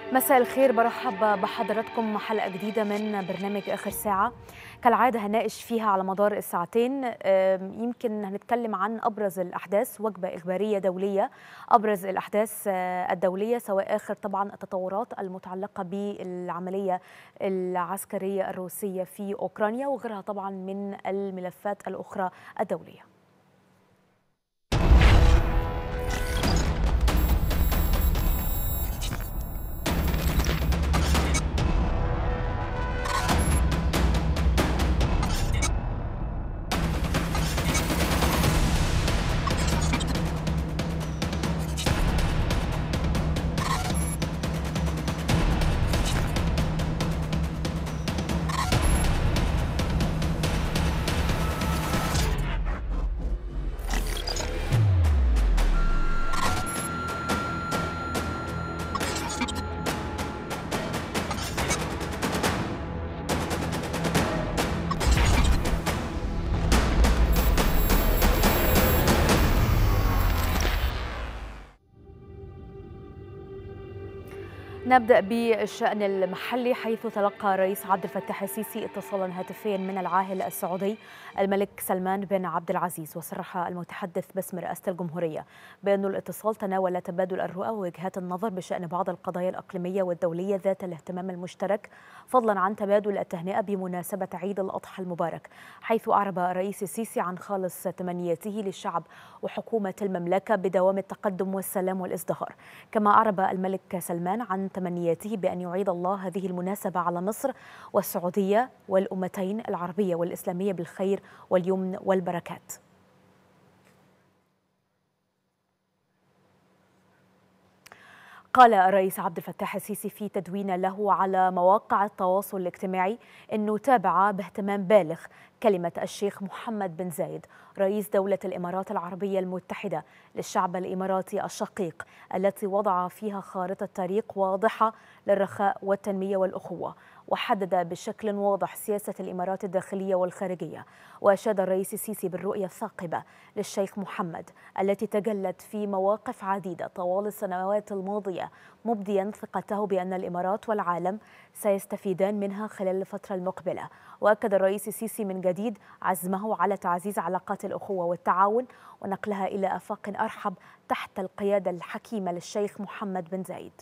مساء الخير برحب بحضراتكم حلقة جديدة من برنامج آخر ساعة كالعادة هنناقش فيها على مدار الساعتين يمكن هنتكلم عن أبرز الأحداث وجبة إخبارية دولية أبرز الأحداث الدولية سواء آخر طبعا التطورات المتعلقة بالعملية العسكرية الروسية في أوكرانيا وغيرها طبعا من الملفات الأخرى الدولية نبدأ بالشأن المحلي حيث تلقى الرئيس عبد الفتاح السيسي اتصالا هاتفيا من العاهل السعودي الملك سلمان بن عبد العزيز وصرح المتحدث باسم رئاسة الجمهورية بأن الاتصال تناول تبادل الرؤى ووجهات النظر بشأن بعض القضايا الإقليمية والدولية ذات الاهتمام المشترك فضلا عن تبادل التهنئة بمناسبة عيد الأضحى المبارك حيث أعرب الرئيس السيسي عن خالص تمنياته للشعب وحكومة المملكة بدوام التقدم والسلام والازدهار كما أعرب الملك سلمان عن تمنياته بأن يعيد الله هذه المناسبة على مصر والسعودية والأمتين العربية والإسلامية بالخير واليمن والبركات قال الرئيس عبد الفتاح السيسي في تدوين له على مواقع التواصل الاجتماعي انه تابع باهتمام بالغ كلمه الشيخ محمد بن زايد رئيس دوله الامارات العربيه المتحده للشعب الاماراتي الشقيق التي وضع فيها خارطه طريق واضحه للرخاء والتنميه والاخوه وحدد بشكل واضح سياسة الإمارات الداخلية والخارجية وأشاد الرئيس السيسي بالرؤية الثاقبة للشيخ محمد التي تجلت في مواقف عديدة طوال السنوات الماضية مبديا ثقته بأن الإمارات والعالم سيستفيدان منها خلال الفترة المقبلة وأكد الرئيس السيسي من جديد عزمه على تعزيز علاقات الأخوة والتعاون ونقلها إلى آفاق أرحب تحت القيادة الحكيمة للشيخ محمد بن زايد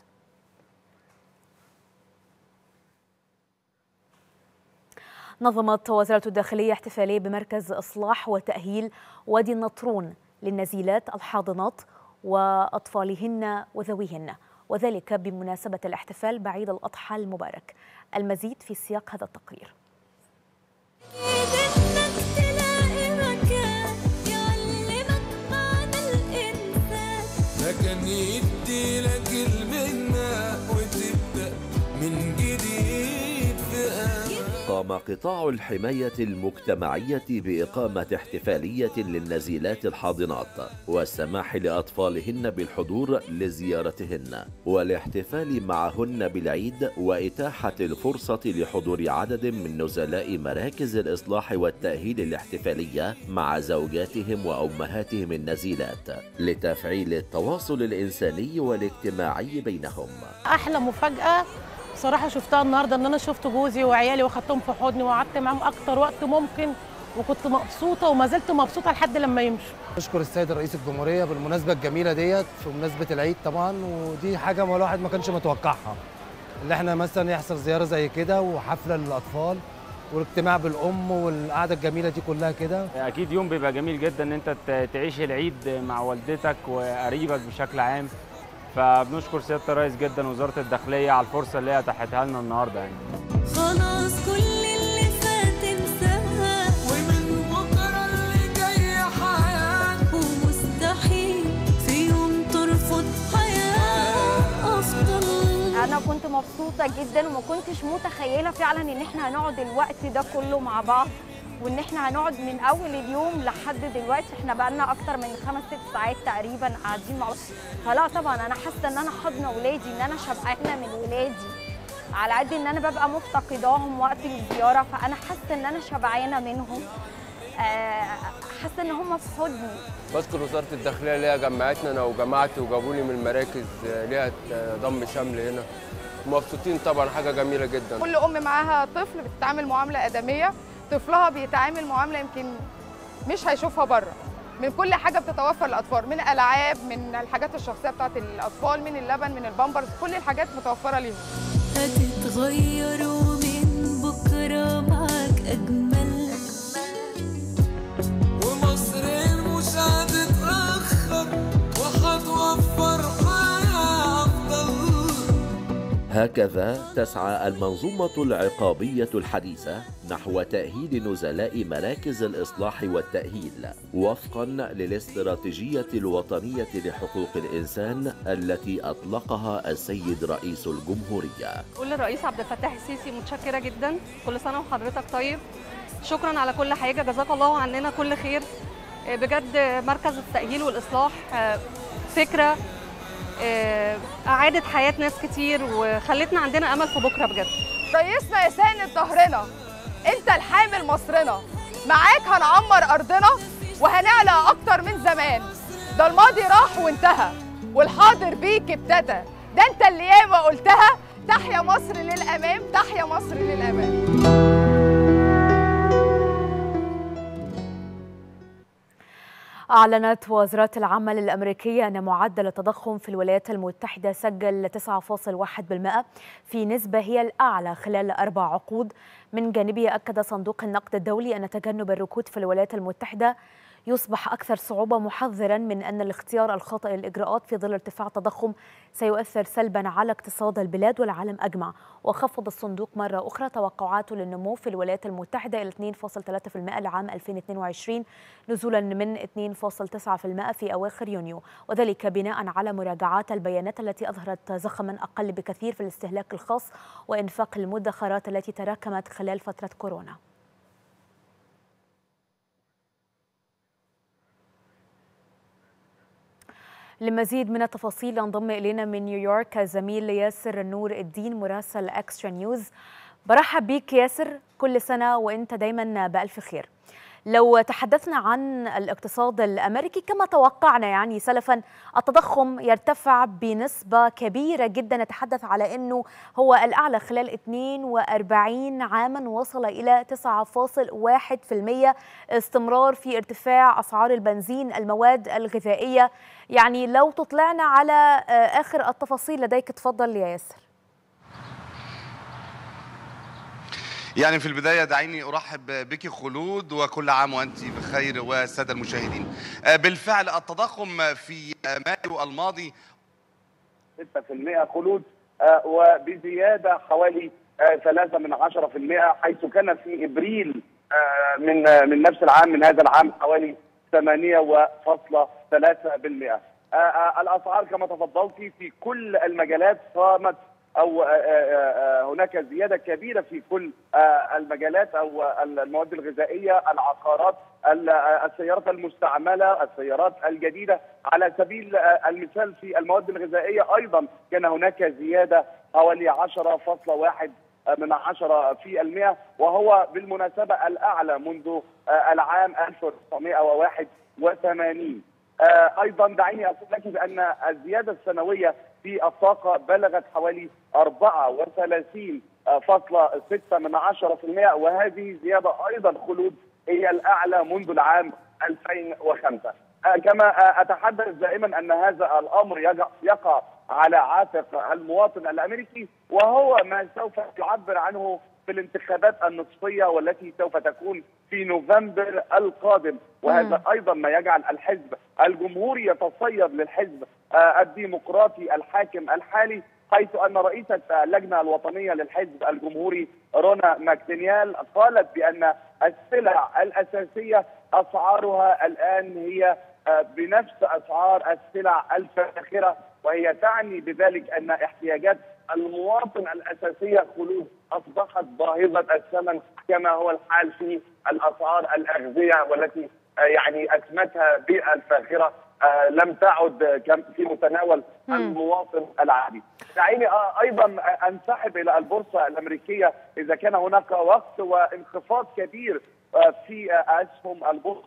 نظمت وزارة الداخلية احتفالية بمركز إصلاح وتأهيل وادي النطرون للنزيلات الحاضنات وأطفالهن وذويهن وذلك بمناسبة الاحتفال بعيد الأضحى المبارك المزيد في سياق هذا التقرير لكن يدي لك المنة وتبدأ من جديد في قام قطاع الحماية المجتمعية بإقامة احتفالية للنزيلات الحاضنات والسماح لأطفالهن بالحضور لزيارتهن والاحتفال معهن بالعيد وإتاحة الفرصة لحضور عدد من نزلاء مراكز الإصلاح والتأهيل الاحتفالية مع زوجاتهم وأمهاتهم النزيلات لتفعيل التواصل الإنساني والاجتماعي بينهم احلى مفاجاه بصراحه شفتها النهارده ان انا شفت جوزي وعيالي واخدتهم في حضني وقعدت معاهم اكتر وقت ممكن وكنت مبسوطه وما زلت مبسوطه لحد لما يمشوا نشكر السيد رئيس الجمهوريه بالمناسبه الجميله ديت في مناسبه العيد طبعا ودي حاجه ما الواحد ما كانش متوقعها اللي احنا مثلا يحصل زياره زي كده وحفله للاطفال والاجتماع بالام والقعده الجميله دي كلها كده اكيد يوم بيبقى جميل جدا ان انت ت- تعيش العيد مع والدتك وقريبك بشكل عام فبنشكر سياده الرئيس جدا وزاره الداخليه على الفرصه اللي هي اتاحتها لنا النهارده يعني خلاص كل اللي فات انساها ومن بكرة اللي جاي حياة ومستحيل في يوم ترفض حياة أفضل انا كنت مبسوطه جدا وما كنتش متخيله فعلا ان احنا هنقعد الوقت ده كله مع بعض وان احنا هنقعد من اول اليوم لحد دلوقتي احنا بقالنا اكتر من خمس ست ساعات تقريبا قاعدين مع بعض فلا طبعا انا حاسه ان انا حاضنه ولادي ان انا شبعانه من ولادي على قد ان انا ببقى مفتقداهم وقت الزياره فانا حاسه ان انا شبعانه منهم آه، حاسه ان هم في حضني بشكر وزاره الداخليه اللي هي جمعتنا انا وجماعتي وجابوني من المراكز آه، ليها آه، ضم شمل هنا مبسوطين طبعا حاجه جميله جدا كل ام معاها طفل بتتعامل معامله ادميه طفلها بيتعامل معامله يمكن مش هيشوفها بره من كل حاجه بتتوفر للاطفال من العاب من الحاجات الشخصيه بتاعت الاطفال من اللبن من البامبرز كل الحاجات متوفره ليهم هتتغير ومن بكرة معاك أجمل ومصر مش هتتأخر وهتوفر حياة أفضل هكذا تسعى المنظومة العقابية الحديثة نحو تأهيل نزلاء مراكز الإصلاح والتأهيل وفقا للاستراتيجية الوطنية لحقوق الإنسان التي أطلقها السيد رئيس الجمهورية قول للرئيس عبد الفتاح السيسي متشكره جدا كل سنه وحضرتك طيب شكرا على كل حاجه جزاك الله عننا كل خير آه، بجد مركز التاهيل والاصلاح آه، فكره آه، اعادت حياه ناس كتير وخلتنا عندنا امل في بكره بجد رئيسنا يا ساند ظهرنا انت الحامل مصرنا معاك هنعمر ارضنا وهنعلى اكتر من زمان ده الماضي راح وانتهى والحاضر بيك ابتدى ده انت اللي ياما قلتها تحيا مصر للامام تحيا مصر للامام أعلنت وزارة العمل الأمريكية أن معدل التضخم في الولايات المتحدة سجل 9.1% في نسبة هي الأعلى خلال أربع عقود من جانبه أكد صندوق النقد الدولي أن تجنب الركود في الولايات المتحدة يصبح أكثر صعوبة محذرا من أن الاختيار الخاطئ للإجراءات في ظل ارتفاع التضخم سيؤثر سلبا على اقتصاد البلاد والعالم أجمع وخفض الصندوق مرة أخرى توقعاته للنمو في الولايات المتحدة إلى 2.3% لعام 2022 نزولا من 2.9% في أواخر يونيو وذلك بناء على مراجعات البيانات التي أظهرت زخما أقل بكثير في الاستهلاك الخاص وإنفاق المدخرات التي تراكمت خلال فترة كورونا لمزيد من التفاصيل انضم الينا من نيويورك الزميل ياسر نور الدين مراسل اكسترا نيوز برحب بيك ياسر كل سنه وانت دايما بالف خير لو تحدثنا عن الاقتصاد الامريكي كما توقعنا يعني سلفا التضخم يرتفع بنسبه كبيره جدا نتحدث على انه هو الاعلى خلال 42 عاما وصل الى 9.1% استمرار في ارتفاع اسعار البنزين المواد الغذائيه يعني لو تطلعنا على آه، اخر التفاصيل لديك تفضل يا ياسر يعني في البداية دعيني أرحب بك خلود وكل عام وأنت بخير والسادة المشاهدين آه، بالفعل التضخم في آه، مايو الماضي 6% خلود آه، وبزيادة حوالي آه، 3 من 10% حيث كان في إبريل آه، من آه، من نفس العام من هذا العام حوالي 8.3% آه، آه، الأسعار كما تفضلت في كل المجالات صامت أو آه، آه، آه، هناك زيادة كبيرة في كل آه، المجالات أو آه، المواد الغذائية العقارات ال- آه، السيارات المستعملة السيارات الجديدة على سبيل آه، المثال في المواد الغذائية أيضا كان هناك زيادة حوالي 10.1 من عشرة في المئة وهو بالمناسبة الأعلى منذ آه، العام 1981 آه، أيضا دعيني أقول لك بأن الزيادة السنوية في الطاقة بلغت حوالي 34.6 من عشرة في المئة وهذه زيادة أيضا خلود هي الأعلى منذ العام 2005 آه، كما آه، أتحدث دائما أن هذا الأمر يقع- يقع على عاتق المواطن الأمريكي وهو ما سوف يعبر عنه في الانتخابات النصفية والتي سوف تكون في نوفمبر القادم وهذا أيضا ما يجعل الحزب الجمهوري يتصيد للحزب آه، الديمقراطي الحاكم الحالي حيث ان رئيسه اللجنه الوطنيه للحزب الجمهوري رونا ماكدينيال قالت بان السلع الاساسيه اسعارها الان هي آه، بنفس اسعار السلع الفاخره وهي تعني بذلك ان احتياجات المواطن الاساسيه خلود اصبحت باهظه الثمن كما هو الحال في الاسعار الاغذيه والتي آه، يعني اسمتها بالفاخره آه، لم تعد آه، كم- في متناول مم. المواطن العادي. دعيني آه، ايضا آه، انسحب الى البورصه الامريكيه اذا كان هناك وقت وانخفاض كبير آه، في آه، اسهم البورصه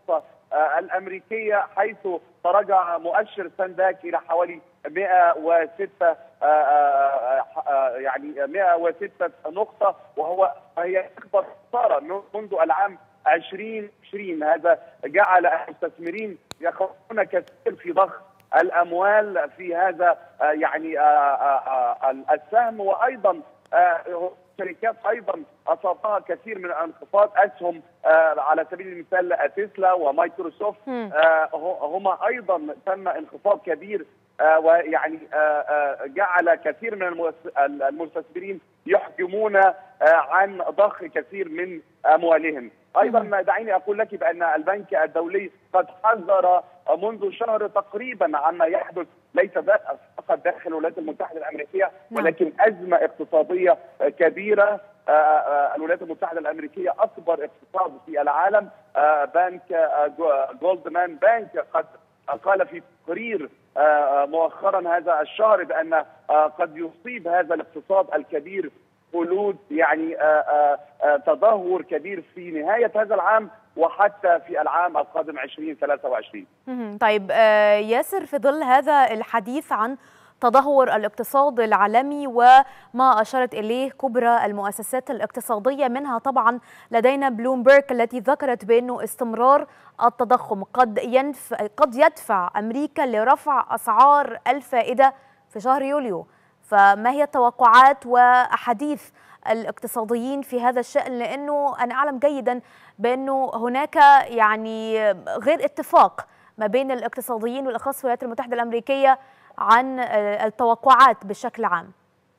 آه، الامريكيه حيث تراجع مؤشر سنداك الى حوالي 106 آه، آه، آه، يعني 106 نقطه وهو هي اكبر خساره منذ العام 2020 هذا جعل المستثمرين يخافون كثير في ضخ الاموال في هذا آه، يعني آه، آه، آه، السهم وايضا آه، شركات ايضا اصابها كثير من الانخفاض اسهم آه، على سبيل المثال تسلا ومايكروسوفت آه، هما ايضا تم انخفاض كبير آه، ويعني آه، آه، جعل كثير من المؤس- المستثمرين يحجمون آه، عن ضخ كثير من اموالهم ايضا دعيني اقول لك بان البنك الدولي قد حذر منذ شهر تقريبا عما يحدث ليس ذا- فقط داخل الولايات المتحده الامريكيه ولكن ازمه اقتصاديه كبيره آه، آه، الولايات المتحده الامريكيه اكبر اقتصاد في العالم آه، بنك آه، جو- جولدمان بانك قد قال في تقرير آه، مؤخرا هذا الشهر بان آه، قد يصيب هذا الاقتصاد الكبير خلود يعني آه، آه، آه، تدهور كبير في نهايه هذا العام وحتى في العام القادم 2023 مهم. طيب آه، ياسر في ظل هذا الحديث عن تدهور الاقتصاد العالمي وما أشارت إليه كبرى المؤسسات الاقتصادية منها طبعا لدينا بلومبرج التي ذكرت بأنه استمرار التضخم قد, ينف... قد يدفع أمريكا لرفع أسعار الفائدة في شهر يوليو فما هي التوقعات وأحاديث الاقتصاديين في هذا الشأن لأنه أنا أعلم جيدا بأنه هناك يعني غير اتفاق ما بين الاقتصاديين والأخص في الولايات المتحدة الأمريكية عن آه، التوقعات بشكل عام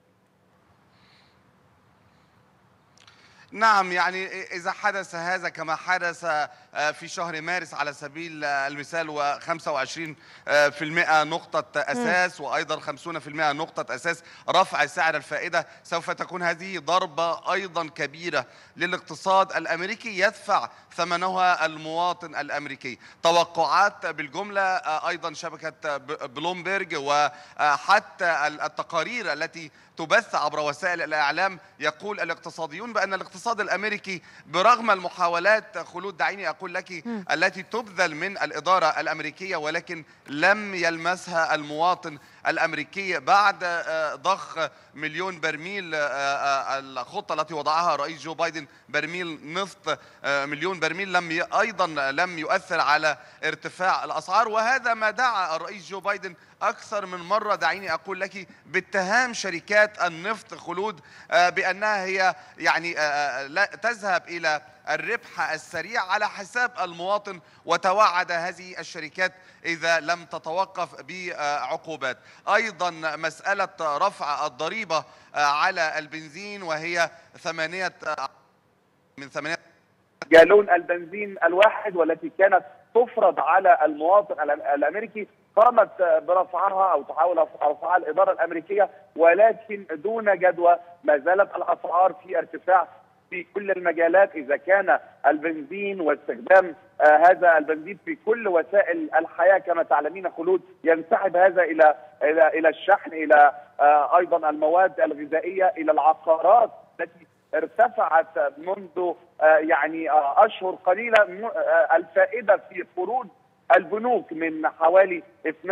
نعم يعني إذا حدث هذا كما حدث آه، في شهر مارس على سبيل آه، المثال و 25 آه، في المئة نقطة أساس وأيضا 50 في المئة نقطة أساس رفع سعر الفائدة سوف تكون هذه ضربة أيضا كبيرة للاقتصاد الأمريكي يدفع ثمنها المواطن الأمريكي توقعات بالجملة آه، أيضا شبكة ب- بلومبرج وحتى التقارير التي تبث عبر وسائل الإعلام يقول الاقتصاديون بأن الاقتصاد الأمريكي برغم المحاولات خلود دعيني أقول لك مم. التي تبذل من الإدارة الأمريكية ولكن لم يلمسها المواطن الأمريكي بعد آه، ضخ مليون برميل آه، آه، الخطة التي وضعها رئيس جو بايدن برميل نفط آه، مليون برميل لم ي- أيضا لم يؤثر على ارتفاع الأسعار وهذا ما دعا الرئيس جو بايدن أكثر من مرة دعيني أقول لك باتهام شركات النفط خلود آه، بأنها هي يعني آه، آه، لا تذهب إلى الربح السريع على حساب المواطن وتوعد هذه الشركات إذا لم تتوقف بعقوبات أيضا مسألة رفع الضريبة آه، على البنزين وهي ثمانية آه، من ثمانية جالون البنزين الواحد والتي كانت تفرض على المواطن الأم- الامريكي قامت برفعها او تحاول رفعها الاداره الامريكيه ولكن دون جدوى ما زالت الاسعار في ارتفاع في كل المجالات اذا كان البنزين واستخدام آه هذا البنزين في كل وسائل الحياه كما تعلمين خلود ينسحب هذا الى الى الى الشحن الى آه ايضا المواد الغذائيه الى العقارات التي ارتفعت منذ آه، يعني آه، اشهر قليله م- آه، الفائده في قروض البنوك من حوالي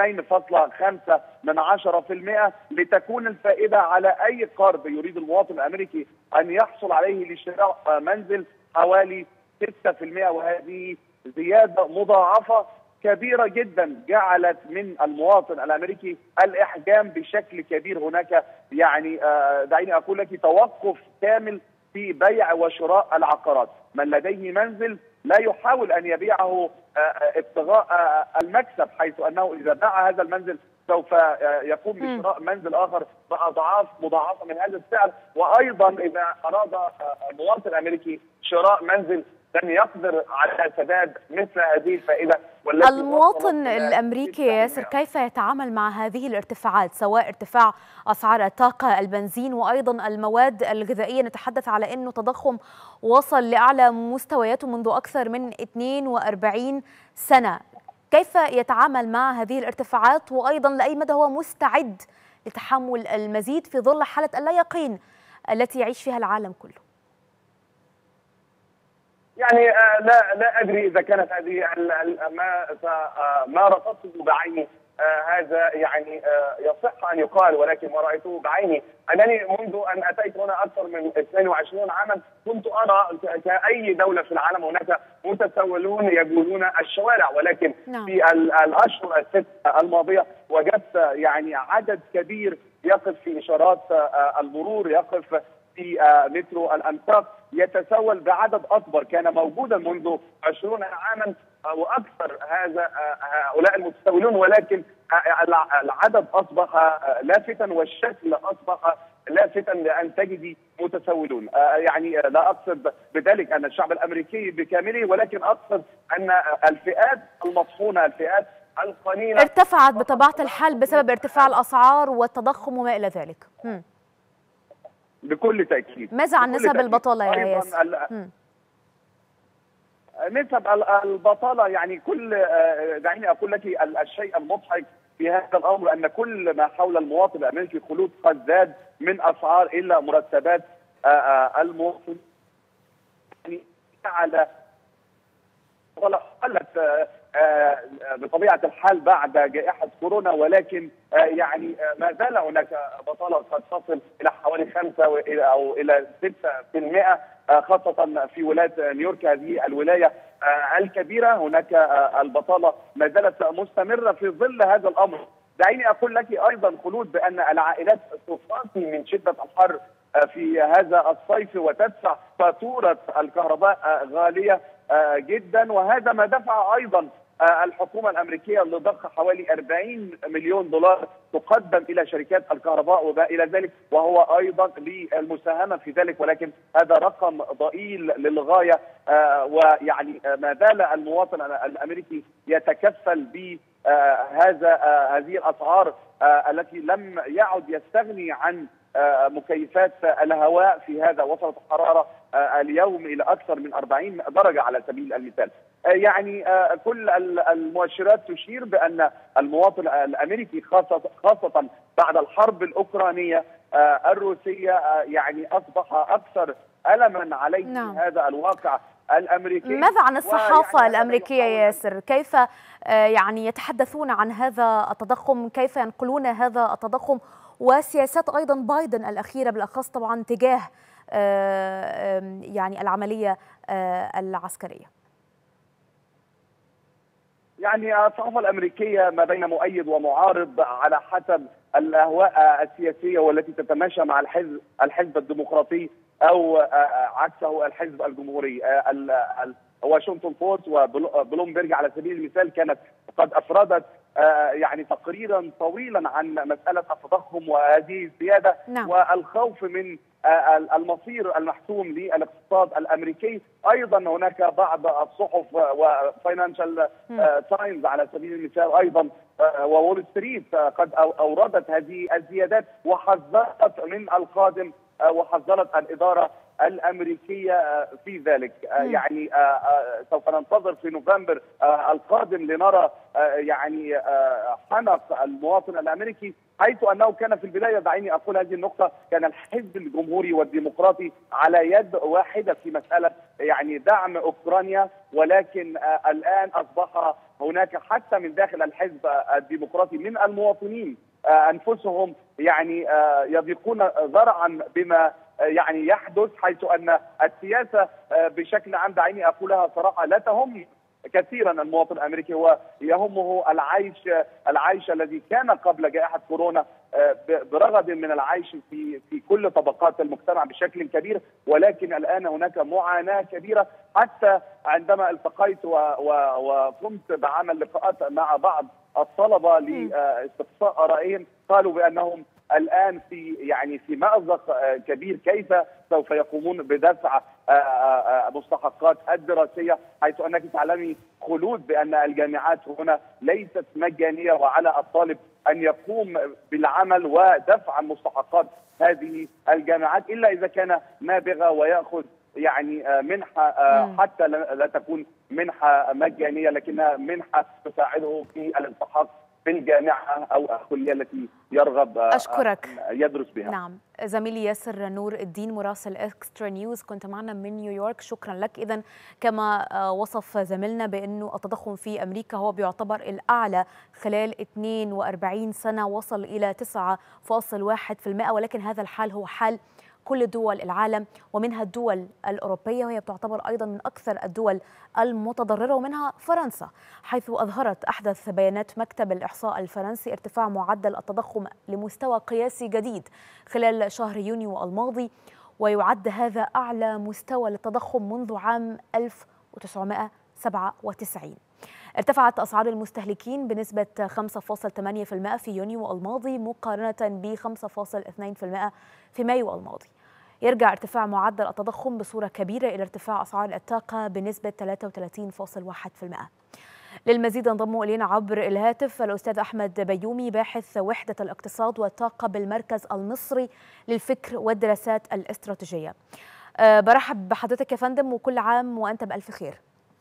2.5 من 10% لتكون الفائده على اي قرض يريد المواطن الامريكي ان يحصل عليه لشراء آه، منزل حوالي 6% وهذه زياده مضاعفه كبيره جدا جعلت من المواطن الامريكي الاحجام بشكل كبير هناك يعني آه، دعيني اقول لك توقف كامل في بيع وشراء العقارات من لديه منزل لا يحاول ان يبيعه آه، آه، ابتغاء آه، المكسب حيث انه اذا باع هذا المنزل سوف آه، يقوم بشراء منزل اخر باضعاف مضاعفه من هذا السعر وايضا اذا اراد آه، المواطن الامريكي شراء منزل لن يقدر على سداد مثل هذه الفائده والتي المواطن وصلت إلى الأمريكي يا ياسر كيف يتعامل مع هذه الارتفاعات سواء ارتفاع أسعار الطاقة البنزين وأيضا المواد الغذائية نتحدث على أنه تضخم وصل لأعلى مستوياته منذ أكثر من 42 سنة كيف يتعامل مع هذه الارتفاعات وأيضا لأي مدى هو مستعد لتحمل المزيد في ظل حالة اللا يقين التي يعيش فيها العالم كله يعني يعني آه، لا لا ادري اذا كانت هذه ال- ال- ما س- آه، ما رصدته بعيني آه، هذا يعني آه، يصح ان يقال ولكن ما رايته بعيني انني منذ ان اتيت هنا اكثر من 22 عاما كنت ارى ك- كاي دوله في العالم هناك متسولون يجولون الشوارع ولكن نعم. في ال- الاشهر الست الماضيه وجدت يعني عدد كبير يقف في اشارات آه، المرور يقف في آه، مترو الانفاق يتسول بعدد اكبر كان موجودا منذ 20 عاما او اكثر هذا آه، هؤلاء المتسولون ولكن آه، الع- العدد اصبح آه، لافتا والشكل اصبح لافتا لان تجدي متسولون آه، يعني آه، لا اقصد بذلك ان الشعب الامريكي بكامله ولكن اقصد ان الفئات المطحونه الفئات القليله ارتفعت بطبيعة الحال بسبب ارتفاع الأسعار والتضخم وما إلى ذلك مم. بكل تاكيد ماذا عن بكل نسب تأكيد. البطالة يا أيضاً ياسر؟ ال- مم. نسب ال- البطاله يعني كل آه، دعيني اقول لك ال- الشيء المضحك في هذا الامر ان كل ما حول المواطن الامريكي خلود قد زاد من اسعار الا مرتبات آه، آه، المواطن يعني على قلت آه، آه، بطبيعه الحال بعد جائحه كورونا ولكن آه، يعني آه، ما زال هناك بطاله قد تصل الى حوالي 5 وإلى- او الى 6% آه، خاصه في ولايه نيويورك هذه الولايه آه، الكبيره هناك آه، البطاله ما زالت مستمره في ظل هذا الامر دعيني اقول لك ايضا خلود بان العائلات تفاصل من شده الحر آه، في هذا الصيف وتدفع فاتوره الكهرباء آه، غاليه آه، جدا وهذا ما دفع ايضا آه، الحكومه الامريكيه لضخ حوالي 40 مليون دولار تقدم الى شركات الكهرباء وما الى ذلك وهو ايضا للمساهمه في ذلك ولكن هذا رقم ضئيل للغايه آه، ويعني آه، ما زال المواطن الامريكي يتكفل ب آه، هذا آه، هذه الاسعار آه، التي لم يعد يستغني عن آه، مكيفات الهواء في هذا وصلت الحراره آه، اليوم الى اكثر من 40 درجه على سبيل المثال. آه، يعني آه، كل ال- المؤشرات تشير بان المواطن الامريكي خاصه خاصه بعد الحرب الاوكرانيه آه، الروسيه آه، يعني اصبح اكثر الما عليه نعم. هذا الواقع الامريكي ماذا عن الصحافة ويعني الأمريكية يا ياسر؟ كيف آه، يعني يتحدثون عن هذا التضخم؟ كيف ينقلون هذا التضخم؟ وسياسات أيضا بايدن الأخيرة بالأخص طبعا تجاه آه، آم، يعني العملية آه، العسكرية يعني الصحافة الأمريكية ما بين مؤيد ومعارض على حسب الأهواء السياسية والتي تتماشى مع الحزب الحزب الديمقراطي أو آه، عكسه الحزب الجمهوري آه، ال- ال- واشنطن بوست وبلومبرج على سبيل المثال كانت قد أفردت آه، يعني تقريرا طويلا عن مسألة التضخم وهذه الزيادة نعم. والخوف من آه، المصير المحسوم للاقتصاد الامريكي ايضا هناك بعض الصحف وفاينانشال تايمز على سبيل المثال ايضا آه، وول ستريت آه، قد أو- اوردت هذه الزيادات وحذرت من القادم آه، وحذرت الاداره الامريكيه آه، في ذلك آه، مم. يعني آه، آه، سوف ننتظر في نوفمبر آه، القادم لنرى آه، يعني آه، حنق المواطن الامريكي حيث انه كان في البدايه دعيني اقول هذه النقطه كان الحزب الجمهوري والديمقراطي على يد واحده في مساله يعني دعم اوكرانيا ولكن آه، الان اصبح هناك حتى من داخل الحزب آه، الديمقراطي من المواطنين آه، انفسهم يعني آه، يضيقون ذرعا بما آه، يعني يحدث حيث ان السياسه آه، بشكل عام دعيني اقولها صراحه لا تهم كثيرا المواطن الامريكي هو يهمه العيش العيش الذي كان قبل جائحه كورونا آه، ب- برغد من العيش في في كل طبقات المجتمع بشكل كبير ولكن الان هناك معاناه كبيره حتى عندما التقيت و- و- وقمت بعمل لقاءات مع بعض الطلبه لاستقصاء ارائهم قالوا بانهم الان في يعني في مازق آه، كبير كيف سوف يقومون بدفع آه، آه، آه، مستحقات الدراسيه حيث انك تعلمي خلود بان الجامعات هنا ليست مجانيه وعلى الطالب ان يقوم بالعمل ودفع مستحقات هذه الجامعات الا اذا كان نابغه وياخذ يعني آه، منحه آه، مم. حتى لا لا تكون منحه مجانيه لكنها منحه تساعده في الالتحاق في الجامعه او الكليه التي يرغب آه، أشكرك. أن يدرس بها نعم زميلي ياسر نور الدين مراسل اكسترا نيوز كنت معنا من نيويورك شكرا لك اذا كما آه، وصف زميلنا بانه التضخم في امريكا هو بيعتبر الاعلى خلال 42 سنه وصل الى 9.1% ولكن هذا الحال هو حال كل دول العالم ومنها الدول الأوروبية وهي بتعتبر أيضا من أكثر الدول المتضررة ومنها فرنسا حيث أظهرت أحدث بيانات مكتب الإحصاء الفرنسي ارتفاع معدل التضخم لمستوى قياسي جديد خلال شهر يونيو الماضي ويعد هذا أعلى مستوى للتضخم منذ عام 1997 ارتفعت أسعار المستهلكين بنسبة 5.8% في يونيو الماضي مقارنة ب 5.2% في مايو الماضي يرجع ارتفاع معدل التضخم بصورة كبيرة إلى ارتفاع أسعار الطاقة بنسبة 33.1% للمزيد انضم إلينا عبر الهاتف الأستاذ أحمد بيومي باحث وحدة الاقتصاد والطاقة بالمركز المصري للفكر والدراسات الاستراتيجية أه برحب بحضرتك يا فندم وكل عام وأنت بألف خير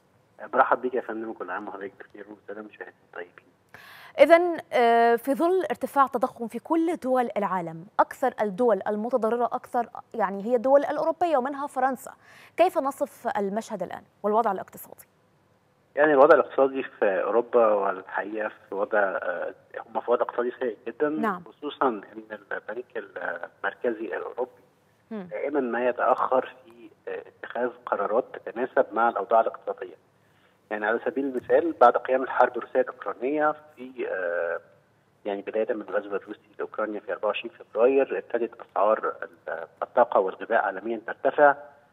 برحب بيك يا فندم كل عام وحضرتك بخير والسلام مشاهدين طيبين إذا في ظل ارتفاع تضخم في كل دول العالم، أكثر الدول المتضررة أكثر يعني هي الدول الأوروبية ومنها فرنسا، كيف نصف المشهد الآن والوضع الاقتصادي؟ يعني الوضع الاقتصادي في اوروبا والحقيقه في وضع آه، هم في وضع اقتصادي سيء جدا نعم. خصوصا ان البنك المركزي الاوروبي مم. دائما ما يتاخر في آه، اتخاذ قرارات تتناسب مع الاوضاع الاقتصاديه. يعني على سبيل المثال بعد قيام الحرب الروسيه الاوكرانيه في آه، يعني بدايه من الغزو الروسي لاوكرانيا في 24 فبراير ابتدت اسعار الطاقه والغذاء عالميا ترتفع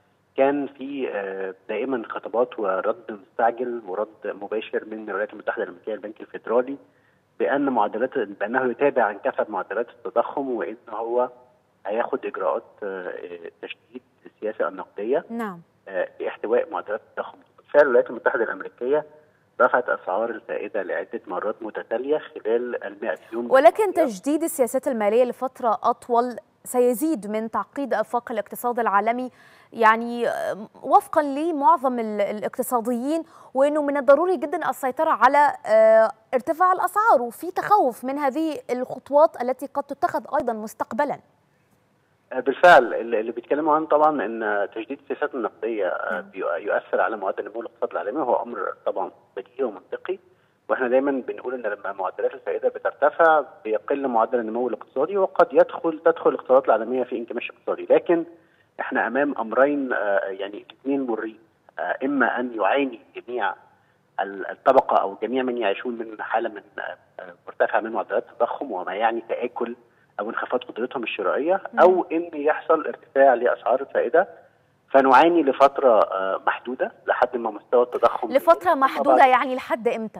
كان في آه، دائما خطابات ورد مستعجل ورد مباشر من الولايات المتحده الامريكيه البنك الفيدرالي بان معدلات بانه يتابع عن كافه معدلات التضخم وان هو هياخد اجراءات آه، تشديد السياسه النقديه نعم آه، لاحتواء معدلات التضخم بالفعل الولايات المتحده الامريكيه رفعت اسعار الفائده لعده مرات متتاليه خلال ال 100 يوم ولكن تجديد السياسات المالية لفترة أطول سيزيد من تعقيد آفاق الاقتصاد العالمي يعني آه، وفقا لمعظم ال- الاقتصاديين وانه من الضروري جدا السيطره على آه، ارتفاع الاسعار وفي تخوف من هذه الخطوات التي قد تتخذ ايضا مستقبلا آه، بالفعل اللي اللي بيتكلموا عنه طبعا ان تجديد السياسات النقديه آه، بي- يؤثر على معدل نمو الاقتصاد العالمي وهو امر طبعا بديهي ومنطقي واحنا دايما بنقول ان لما معدلات الفائده بترتفع بيقل معدل النمو الاقتصادي وقد يدخل تدخل الاقتصادات العالميه في انكماش اقتصادي لكن احنا امام امرين آه، يعني الاثنين مرين آه، اما ان يعاني جميع ال- الطبقه او جميع من يعيشون من حاله من آه، آه، مرتفعه من معدلات التضخم وما يعني تاكل او انخفاض قدرتهم الشرائيه او ان يحصل ارتفاع لاسعار الفائده فنعاني لفتره آه، محدوده لحد ما مستوى التضخم لفتره محدوده يعني لحد امتى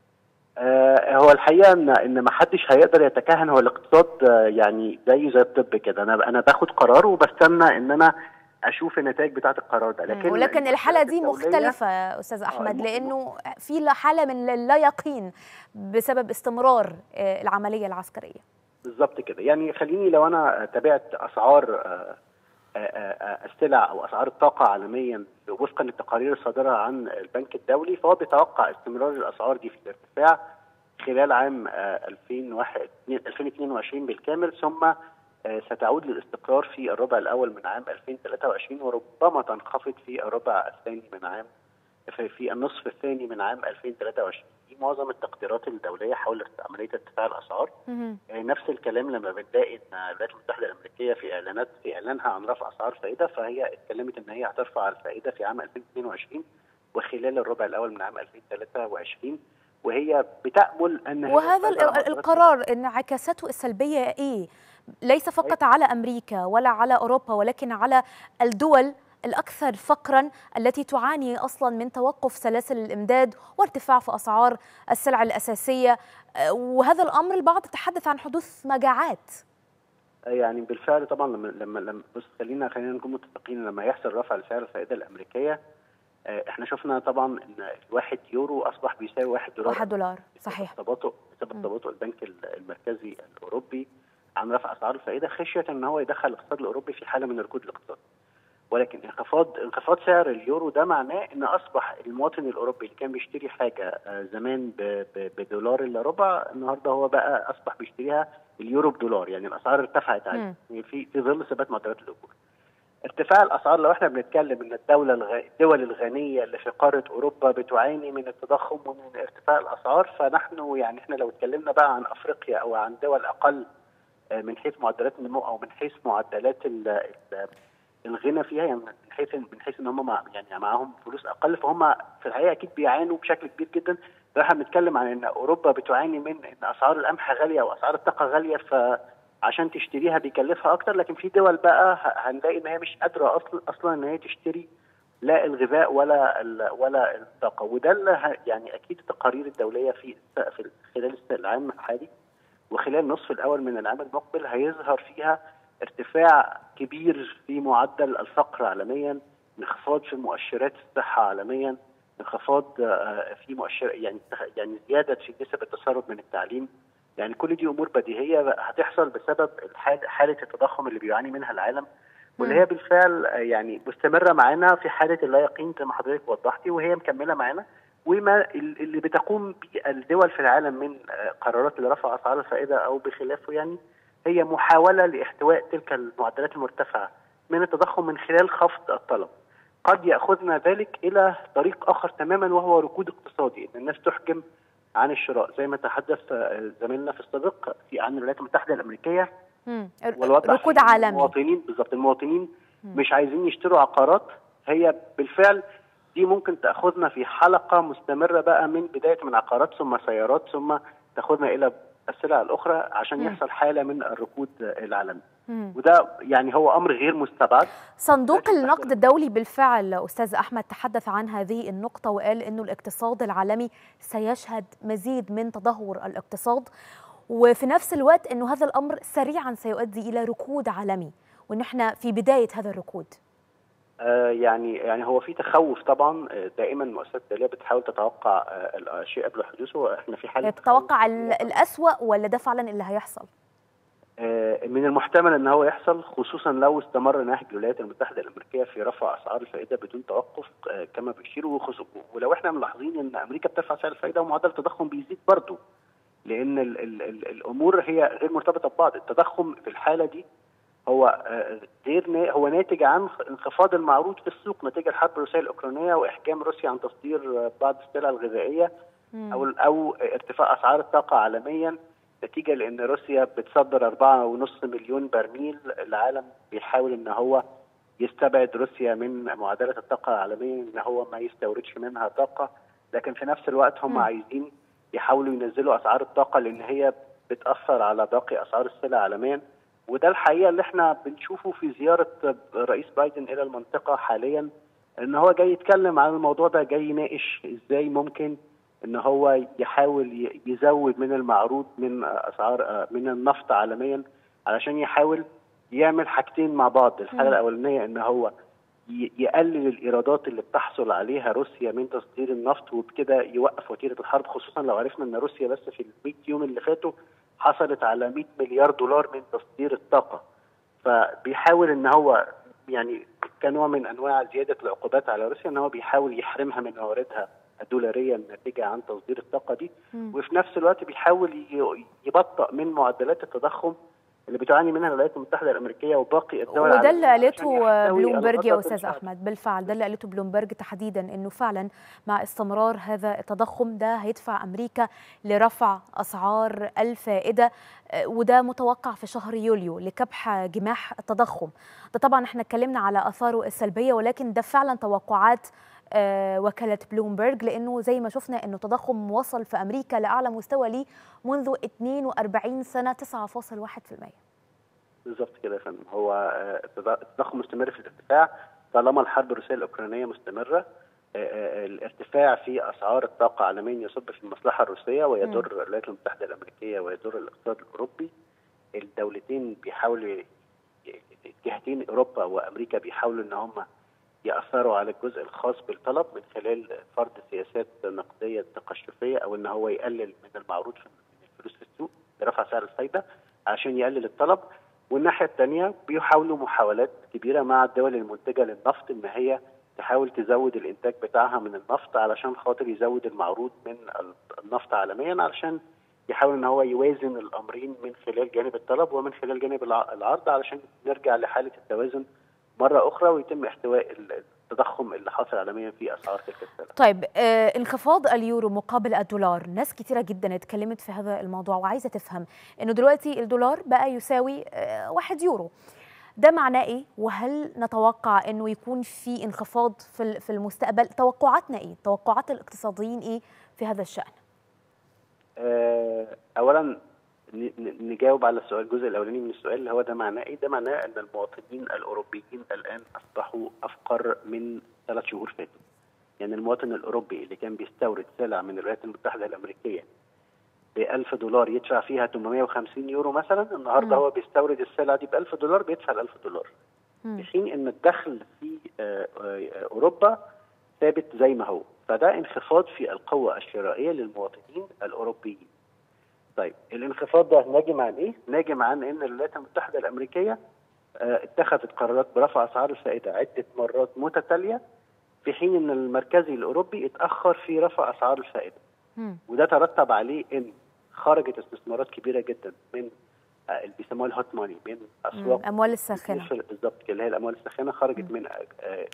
آه، هو الحقيقه ان ان ما حدش هيقدر يتكهن هو الاقتصاد آه، يعني زيه زي الطب كده انا انا باخد قرار وبستنى ان انا اشوف النتائج بتاعه القرار ده لكن ولكن الحاله دي الدولية- مختلفه يا استاذ احمد الم- لانه في حاله من اللا يقين بسبب استمرار آه، العمليه العسكريه بالظبط كده يعني خليني لو انا تابعت اسعار آه، آه، آه، السلع او اسعار الطاقه عالميا وفقا للتقارير الصادره عن البنك الدولي فهو بيتوقع استمرار الاسعار دي في الارتفاع خلال عام آه، 2001 2022 بالكامل ثم آه، ستعود للاستقرار في الربع الاول من عام 2023 وربما تنخفض في الربع الثاني من عام في, في النصف الثاني من عام 2023 دي معظم التقديرات الدوليه حول عمليه ارتفاع الاسعار يعني نفس الكلام لما بنلاقي ان الولايات المتحده الامريكيه في اعلانات في اعلانها عن رفع اسعار فائده فهي اتكلمت ان هي هترفع الفائده في عام 2022 وخلال الربع الاول من عام 2023 وهي بتامل ان هي وهذا تسيطر على ال- القرار انعكاساته السلبيه ايه ليس فقط على امريكا ولا على اوروبا ولكن على الدول الاكثر فقرا التي تعاني اصلا من توقف سلاسل الامداد وارتفاع في اسعار السلع الاساسيه آه، وهذا الامر البعض يتحدث عن حدوث مجاعات يعني بالفعل طبعا لما لما لما بص خلينا خلينا نكون متفقين لما يحصل رفع لسعر الفائده الامريكيه آه، احنا شفنا طبعا ان الواحد يورو اصبح بيساوي واحد دولار واحد دولار صحيح تباطؤ بسبب تباطؤ البنك ال- المركزي الاوروبي عن رفع اسعار الفائده خشيه ان هو يدخل الاقتصاد الاوروبي في حاله من الركود الاقتصادي. ولكن انخفاض انخفاض سعر اليورو ده معناه ان اصبح المواطن الاوروبي اللي كان بيشتري حاجه آه، زمان ب- ب- بدولار الا ربع النهارده هو بقى اصبح بيشتريها اليورو بدولار يعني الاسعار ارتفعت عليه يعني في في ظل ثبات معدلات الاجور. ارتفاع الاسعار لو احنا بنتكلم ان الدوله الغ... الدول الغنيه اللي في قاره اوروبا بتعاني من التضخم ومن ارتفاع الاسعار فنحن يعني احنا لو اتكلمنا بقى عن افريقيا او عن دول اقل آه، من حيث معدلات النمو او من حيث معدلات ال... ال... الغنى فيها يعني من حيث من حيث ان هم مع يعني معاهم فلوس اقل فهم في الحقيقه اكيد بيعانوا بشكل كبير جدا لو احنا بنتكلم عن ان اوروبا بتعاني من ان اسعار القمح غاليه واسعار الطاقه غاليه فعشان تشتريها بيكلفها اكتر لكن في دول بقى ه- هنلاقي ان هي مش قادره اصلا اصلا ان هي تشتري لا الغذاء ولا ال- ولا الطاقه وده اللي ه- يعني اكيد التقارير الدوليه في في خلال السنة العام الحالي وخلال النصف الاول من العام المقبل هيظهر فيها ارتفاع كبير في معدل الفقر عالميا انخفاض في مؤشرات الصحه عالميا انخفاض آه، في مؤشر يعني يعني زياده في نسب التسرب من التعليم يعني كل دي امور بديهيه هتحصل بسبب الحال- حاله التضخم اللي بيعاني منها العالم واللي هي بالفعل آه، يعني مستمره معانا في حاله اللا يقين زي ما حضرتك وضحتي وهي مكمله معانا وما ال- اللي بتقوم به الدول في العالم من آه، قرارات لرفع اسعار الفائده او بخلافه يعني هي محاوله لاحتواء تلك المعدلات المرتفعه من التضخم من خلال خفض الطلب. قد ياخذنا ذلك الى طريق اخر تماما وهو ركود اقتصادي ان الناس تحجم عن الشراء زي ما تحدث آه، زميلنا في السابق في عن الولايات المتحده الامريكيه مم. والوضع ركود فيه عالمي المواطنين بالظبط المواطنين مش عايزين يشتروا عقارات هي بالفعل دي ممكن تاخذنا في حلقه مستمره بقى من بدايه من عقارات ثم سيارات ثم تاخذنا الى السلع الاخرى عشان مم. يحصل حاله من الركود العالمي مم. وده يعني هو امر غير مستبعد صندوق النقد الدولي بالفعل أستاذ أحمد تحدث عن هذه النقطة وقال أنه الاقتصاد العالمي سيشهد مزيد من تدهور الاقتصاد وفي نفس الوقت أنه هذا الأمر سريعا سيؤدي إلى ركود عالمي وأن احنا في بداية هذا الركود آه يعني يعني هو في تخوف طبعا آه، دائما المؤسسات الدوليه بتحاول تتوقع آه، الشيء قبل حدوثه احنا في حاله تتوقع ال- الأسوأ ولا ده فعلا اللي هيحصل آه، من المحتمل ان هو يحصل خصوصا لو استمر نهج الولايات المتحده الامريكيه في رفع اسعار الفائده بدون توقف آه، كما بيشير وخصو- ولو احنا ملاحظين ان امريكا بترفع سعر الفائده ومعدل التضخم بيزيد برضه لان ال ال ال الامور هي غير مرتبطه ببعض التضخم في الحاله دي هو آه، غير نا- هو ناتج عن انخفاض المعروض في السوق نتيجه الحرب الروسيه الاوكرانيه واحجام روسيا عن تصدير آه، بعض السلع الغذائيه او او ارتفاع اسعار الطاقه عالميا نتيجه لان روسيا بتصدر 4.5 مليون برميل العالم بيحاول ان هو يستبعد روسيا من معادله الطاقه عالميا ان هو ما يستوردش منها طاقه لكن في نفس الوقت هم مم. عايزين يحاولوا ينزلوا اسعار الطاقه لان هي بتاثر على باقي اسعار السلع عالميا وده الحقيقه اللي احنا بنشوفه في زياره الرئيس بايدن الى المنطقه حاليا ان هو جاي يتكلم عن الموضوع ده جاي يناقش ازاي ممكن ان هو يحاول ي- يزود من المعروض من اسعار من النفط عالميا علشان يحاول يعمل حاجتين مع بعض الحاجه مم. الاولانيه ان هو ي- يقلل الايرادات اللي بتحصل عليها روسيا من تصدير النفط وبكده يوقف وتيره الحرب خصوصا لو عرفنا ان روسيا بس في ال 100 يوم اللي فاتوا حصلت على 100 مليار دولار من تصدير الطاقه فبيحاول ان هو يعني كنوع من انواع زياده العقوبات على روسيا ان هو بيحاول يحرمها من مواردها الدولاريه الناتجه عن تصدير الطاقه دي وفي نفس الوقت بيحاول ي- يبطئ من معدلات التضخم اللي بتعاني منها الولايات المتحده الامريكيه وباقي الدول وده اللي العالمية قالته عشان يحتوي بلومبرج يا الغضب استاذ الشعبي. احمد بالفعل ده اللي قالته بلومبرج تحديدا انه فعلا مع استمرار هذا التضخم ده هيدفع امريكا لرفع اسعار الفائده آه، وده متوقع في شهر يوليو لكبح جماح التضخم ده طبعا احنا اتكلمنا على اثاره السلبيه ولكن ده فعلا توقعات آه، وكالة بلومبرج لأنه زي ما شفنا أنه تضخم وصل في أمريكا لأعلى مستوى ليه منذ 42 سنة 9.1% بالظبط كده يا فندم هو آه، التض- التضخم مستمر في الارتفاع طالما الحرب الروسيه الاوكرانيه مستمره آه، آه، الارتفاع في اسعار الطاقه عالميا يصب في المصلحه الروسيه ويضر الولايات المتحده الامريكيه ويضر الاقتصاد الاوروبي الدولتين بيحاولوا ي- جهتين اوروبا وامريكا بيحاولوا ان هم ياثروا على الجزء الخاص بالطلب من خلال فرض سياسات نقديه تقشفيه او ان هو يقلل من المعروض في من الفلوس في السوق برفع سعر الفايده عشان يقلل الطلب والناحيه الثانيه بيحاولوا محاولات كبيره مع الدول المنتجه للنفط ان هي تحاول تزود الانتاج بتاعها من النفط علشان خاطر يزود المعروض من النفط عالميا علشان يحاول ان هو يوازن الامرين من خلال جانب الطلب ومن خلال جانب الع- العرض علشان نرجع لحاله التوازن مره اخرى ويتم احتواء التضخم اللي حاصل عالميا في اسعار تلك السلع. طيب آه انخفاض اليورو مقابل الدولار ناس كتيرة جدا اتكلمت في هذا الموضوع وعايزة تفهم انه دلوقتي الدولار بقى يساوي آه واحد يورو ده معناه ايه وهل نتوقع انه يكون في انخفاض في ال- في المستقبل توقعاتنا ايه توقعات الاقتصاديين ايه في هذا الشأن آه، اولا ن- ن- نجاوب على السؤال الجزء الاولاني من السؤال اللي هو ده معناه ايه؟ ده معناه ان المواطنين الاوروبيين الان اصبحوا افقر من ثلاث شهور فاتوا. يعني المواطن الاوروبي اللي كان بيستورد سلع من الولايات المتحده الامريكيه ب 1000 دولار يدفع فيها 850 يورو مثلا النهارده مم. هو بيستورد السلع دي ب 1000 دولار بيدفع ال 1000 دولار. في حين ان الدخل في آه، آه، اوروبا ثابت زي ما هو فده انخفاض في القوة الشرائية للمواطنين الأوروبيين طيب الانخفاض ده ناجم عن ايه؟ ناجم عن ان الولايات المتحدة الأمريكية آه، اتخذت قرارات برفع أسعار الفائدة عدة مرات متتالية في حين ان المركزي الأوروبي اتأخر في رفع أسعار الفائدة وده ترتب عليه ان خرجت استثمارات كبيرة جدا من آه، اللي بيسموها الهوت ماني من أسواق الاموال الساخنة كتير في- بالظبط كده اللي هي الاموال الساخنه خرجت من آه،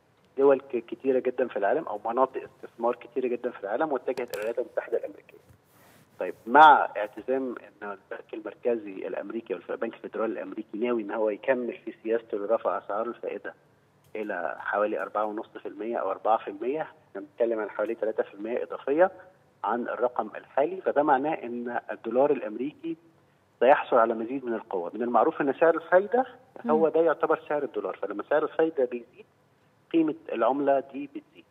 دول ك- كتيره جدا في العالم او مناطق استثمار كتيره جدا في العالم واتجهت الى الولايات المتحده الامريكيه. طيب مع اعتزام ان البنك المركزي الامريكي والبنك الفدرالي الامريكي ناوي ان هو يكمل في سياسته لرفع اسعار الفائده الى حوالي 4.5% او 4% احنا بنتكلم عن حوالي 3% اضافيه عن الرقم الحالي فده معناه ان الدولار الامريكي سيحصل على مزيد من القوة من المعروف أن سعر الفايدة هو ده يعتبر سعر الدولار فلما سعر الفايدة بيزيد قيمة العملة دي بتزيد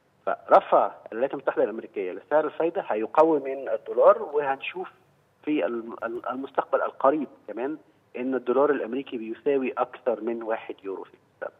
فرفع الولايات المتحدة الأمريكية لسعر الفايدة هيقوي من الدولار وهنشوف في الم- ال- المستقبل القريب كمان ان الدولار الامريكي بيساوي اكثر من واحد يورو في المستقبل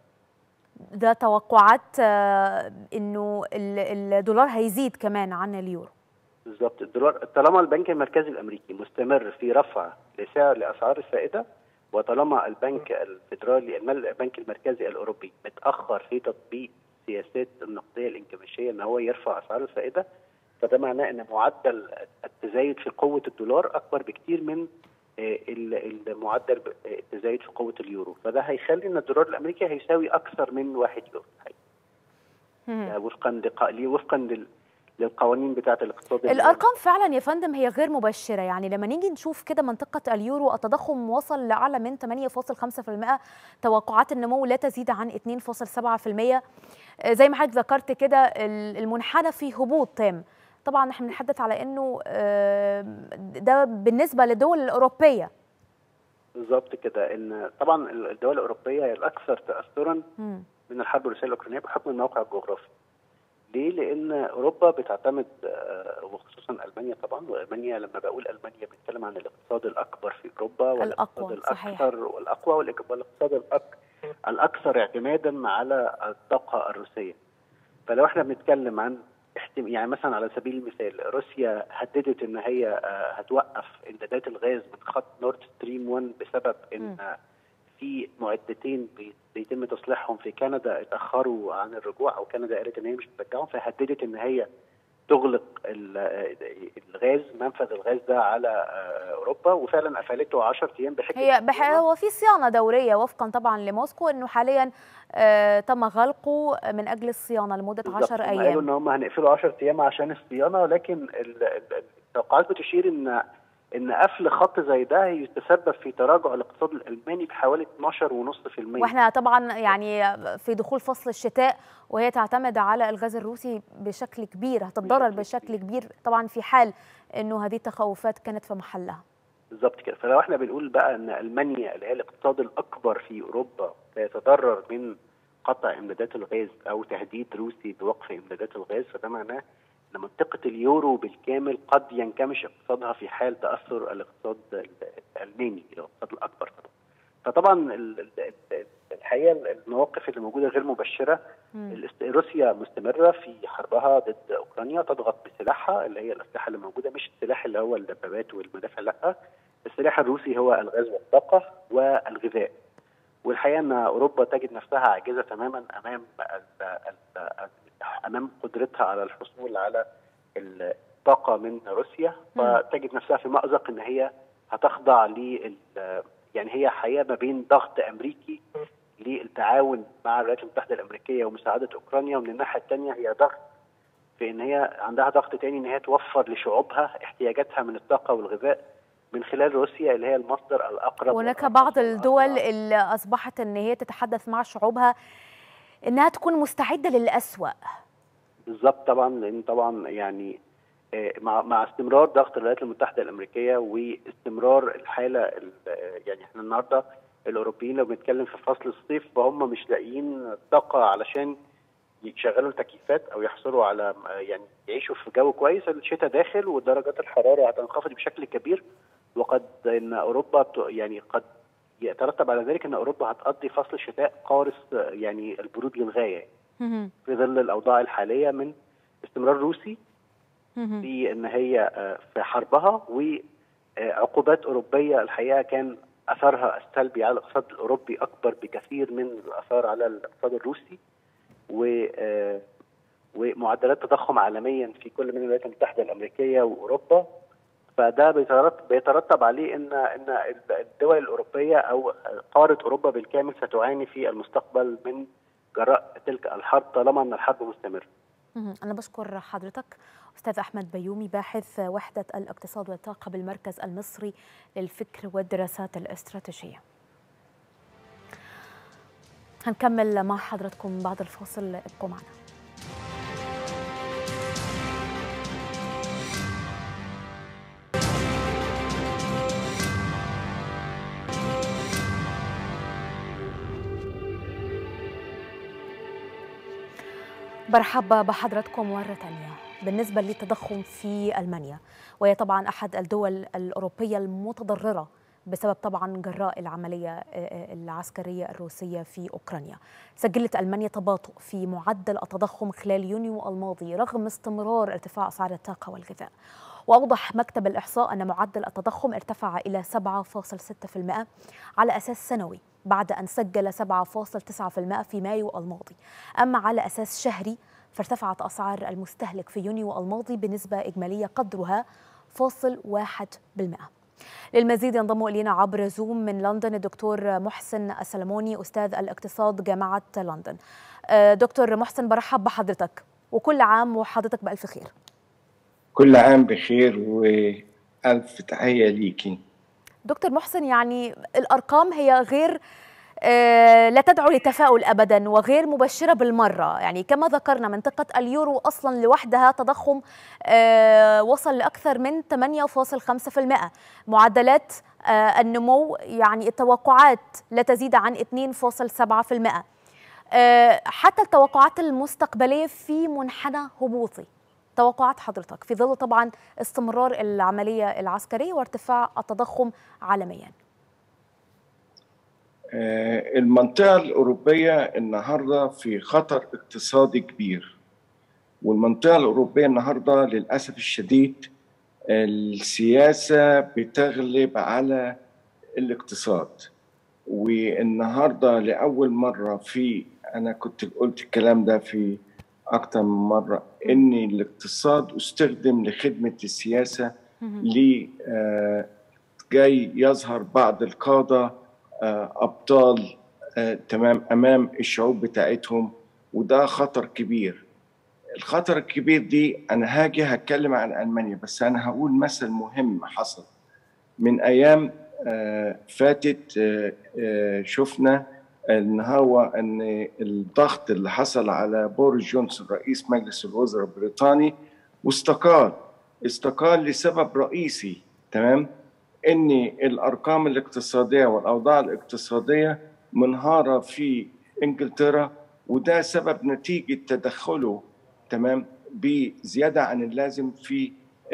ده توقعات آه، انه ال- الدولار هيزيد كمان عن اليورو بالظبط الدولار طالما البنك المركزي الامريكي مستمر في رفع لسعر لاسعار الفائده وطالما البنك الفدرالي المل- البنك المركزي الاوروبي متاخر في تطبيق سياسات النقديه الانكماشيه ان هو يرفع اسعار الفائده فده معناه ان معدل التزايد في قوه الدولار اكبر بكتير من آه، ال- المعدل ب- آه، التزايد في قوه اليورو فده هيخلي ان الدولار الامريكي هيساوي اكثر من واحد يورو ده وفقا لق- ليه- وفقا لل- للقوانين بتاعه الاقتصاد الارقام فعلا يا فندم هي غير مبشره يعني لما نيجي نشوف كده منطقه اليورو التضخم وصل لاعلى من 8.5% توقعات النمو لا تزيد عن 2.7% آه، زي ما حضرتك ذكرت كده ال- المنحنى في هبوط تام طبعا احنا بنتحدث على انه آه، ده بالنسبه للدول الاوروبيه بالظبط كده ان طبعا الدول الاوروبيه هي الاكثر تاثرا مم. من الحرب الروسيه الاوكرانيه بحكم الموقع الجغرافي. ليه؟ لان اوروبا بتعتمد آه، وخصوصا المانيا طبعا والمانيا لما بقول المانيا بنتكلم عن الاقتصاد الاكبر في اوروبا والاقتصاد الأقوى، صحيح. الاكثر والاقوى والإك- والاقتصاد الأك... الاكثر اعتمادا على الطاقه الروسيه. فلو احنا بنتكلم عن احتم... يعني مثلا على سبيل المثال روسيا هددت ان هي آه، هتوقف امدادات الغاز من خط نورد ستريم 1 بسبب ان آه، في معدتين بي- بيتم تصليحهم في كندا اتاخروا عن الرجوع او كندا قالت ان هي مش بترجعهم فهددت ان هي تغلق ال- آه، الغاز منفذ الغاز ده على آه، اوروبا وفعلا قفلته 10 ايام بحجه هي بح... هو في صيانه دوريه وفقا طبعا لموسكو انه حاليا آه تم غلقه من اجل الصيانه لمده بالظبط. 10 هم قالوا ايام ان هم هنقفله 10 ايام عشان الصيانه لكن ال- ال- التوقعات بتشير ان ان قفل خط زي ده يتسبب في تراجع الاقتصاد الالماني بحوالي 12.5% واحنا طبعا يعني في دخول فصل الشتاء وهي تعتمد على الغاز الروسي بشكل كبير هتتضرر بشكل كبير طبعا في حال انه هذه التخوفات كانت في محلها بالظبط كده فلو احنا بنقول بقى ان المانيا اللي هي الاقتصاد الاكبر في اوروبا سيتضرر من قطع امدادات الغاز او تهديد روسي بوقف امدادات الغاز فده معناه ان منطقه اليورو بالكامل قد ينكمش اقتصادها في حال تاثر الاقتصاد ال- الالماني الاقتصاد الاكبر طبعا فطبعا ال- ال- ال- الحقيقه المواقف اللي موجوده غير مبشره الاست- روسيا مستمره في حربها ضد اوكرانيا تضغط بسلاحها اللي هي الاسلحه اللي موجوده مش السلاح اللي هو الدبابات والمدافع لا السلاح الروسي هو الغاز والطاقه والغذاء والحقيقه ان اوروبا تجد نفسها عاجزه تماما امام ال ال امام قدرتها على الحصول على الطاقه من روسيا فتجد نفسها في مازق ان هي هتخضع لل يعني هي حقيقه ما بين ضغط امريكي للتعاون مع الولايات المتحده الامريكيه ومساعده اوكرانيا ومن الناحيه الثانيه هي ضغط في ان هي عندها ضغط تاني ان هي توفر لشعوبها احتياجاتها من الطاقه والغذاء من خلال روسيا اللي هي المصدر الاقرب هناك بعض الدول اللي اصبحت ان هي تتحدث مع شعوبها انها تكون مستعده للأسوأ بالظبط طبعا لان طبعا يعني آه، مع مع استمرار ضغط الولايات المتحده الامريكيه واستمرار الحاله ال- آه، يعني احنا النهارده الاوروبيين لو بنتكلم في فصل الصيف فهم مش لاقيين طاقه علشان يشغلوا التكييفات او يحصلوا على آه، يعني يعيشوا في جو كويس الشتاء داخل ودرجات الحراره هتنخفض بشكل كبير وقد ان اوروبا ت- يعني قد يترتب على ذلك ان اوروبا هتقضي فصل الشتاء قارس آه، يعني البرود للغايه في ظل الاوضاع الحاليه من استمرار روسي في ان هي آه، في حربها وعقوبات اوروبيه الحقيقه كان اثرها السلبي على الاقتصاد الاوروبي اكبر بكثير من الاثار على الاقتصاد الروسي و آه، ومعدلات تضخم عالميا في كل من الولايات المتحده الامريكيه واوروبا فده بيترتب, بيترتب عليه ان ان الدول الاوروبيه او قاره اوروبا بالكامل ستعاني في المستقبل من جراء تلك الحرب طالما ان الحرب مستمره. مهم. أنا بشكر حضرتك أستاذ أحمد بيومي باحث وحدة الاقتصاد والطاقة بالمركز المصري للفكر والدراسات الاستراتيجية هنكمل مع حضراتكم بعد الفاصل ابقوا معنا برحب بحضراتكم مرة تانية بالنسبة للتضخم في ألمانيا وهي طبعا أحد الدول الأوروبية المتضررة بسبب طبعا جراء العملية العسكرية الروسية في أوكرانيا سجلت ألمانيا تباطؤ في معدل التضخم خلال يونيو الماضي رغم استمرار ارتفاع أسعار الطاقة والغذاء وأوضح مكتب الإحصاء أن معدل التضخم ارتفع إلى 7.6% على أساس سنوي بعد أن سجل 7.9% في مايو الماضي أما على أساس شهري فارتفعت أسعار المستهلك في يونيو الماضي بنسبة إجمالية قدرها فاصل واحد بالمئة للمزيد ينضم إلينا عبر زوم من لندن الدكتور محسن السلموني أستاذ الاقتصاد جامعة لندن دكتور محسن برحب بحضرتك وكل عام وحضرتك بألف خير كل عام بخير وألف تحية ليكي دكتور محسن يعني الأرقام هي غير لا تدعو للتفاؤل ابدا وغير مبشره بالمره يعني كما ذكرنا منطقه اليورو اصلا لوحدها تضخم وصل لاكثر من 8.5% معدلات النمو يعني التوقعات لا تزيد عن 2.7% حتى التوقعات المستقبليه في منحنى هبوطي توقعات حضرتك في ظل طبعا استمرار العمليه العسكريه وارتفاع التضخم عالميا المنطقة الأوروبية النهاردة في خطر اقتصادي كبير والمنطقة الأوروبية النهاردة للأسف الشديد السياسة بتغلب على الاقتصاد والنهاردة لأول مرة في أنا كنت قلت الكلام ده في أكتر من مرة إن الاقتصاد استخدم لخدمة السياسة ل جاي يظهر بعض القادة ابطال آه، تمام امام الشعوب بتاعتهم وده خطر كبير الخطر الكبير دي انا هاجي هتكلم عن المانيا بس انا هقول مثل مهم حصل من ايام آه، فاتت آه، شفنا ان هو ان الضغط اللي حصل على بوريس جونسون رئيس مجلس الوزراء البريطاني واستقال استقال لسبب رئيسي تمام ان الارقام الاقتصاديه والاوضاع الاقتصاديه منهاره في انجلترا وده سبب نتيجه تدخله تمام بزياده عن اللازم في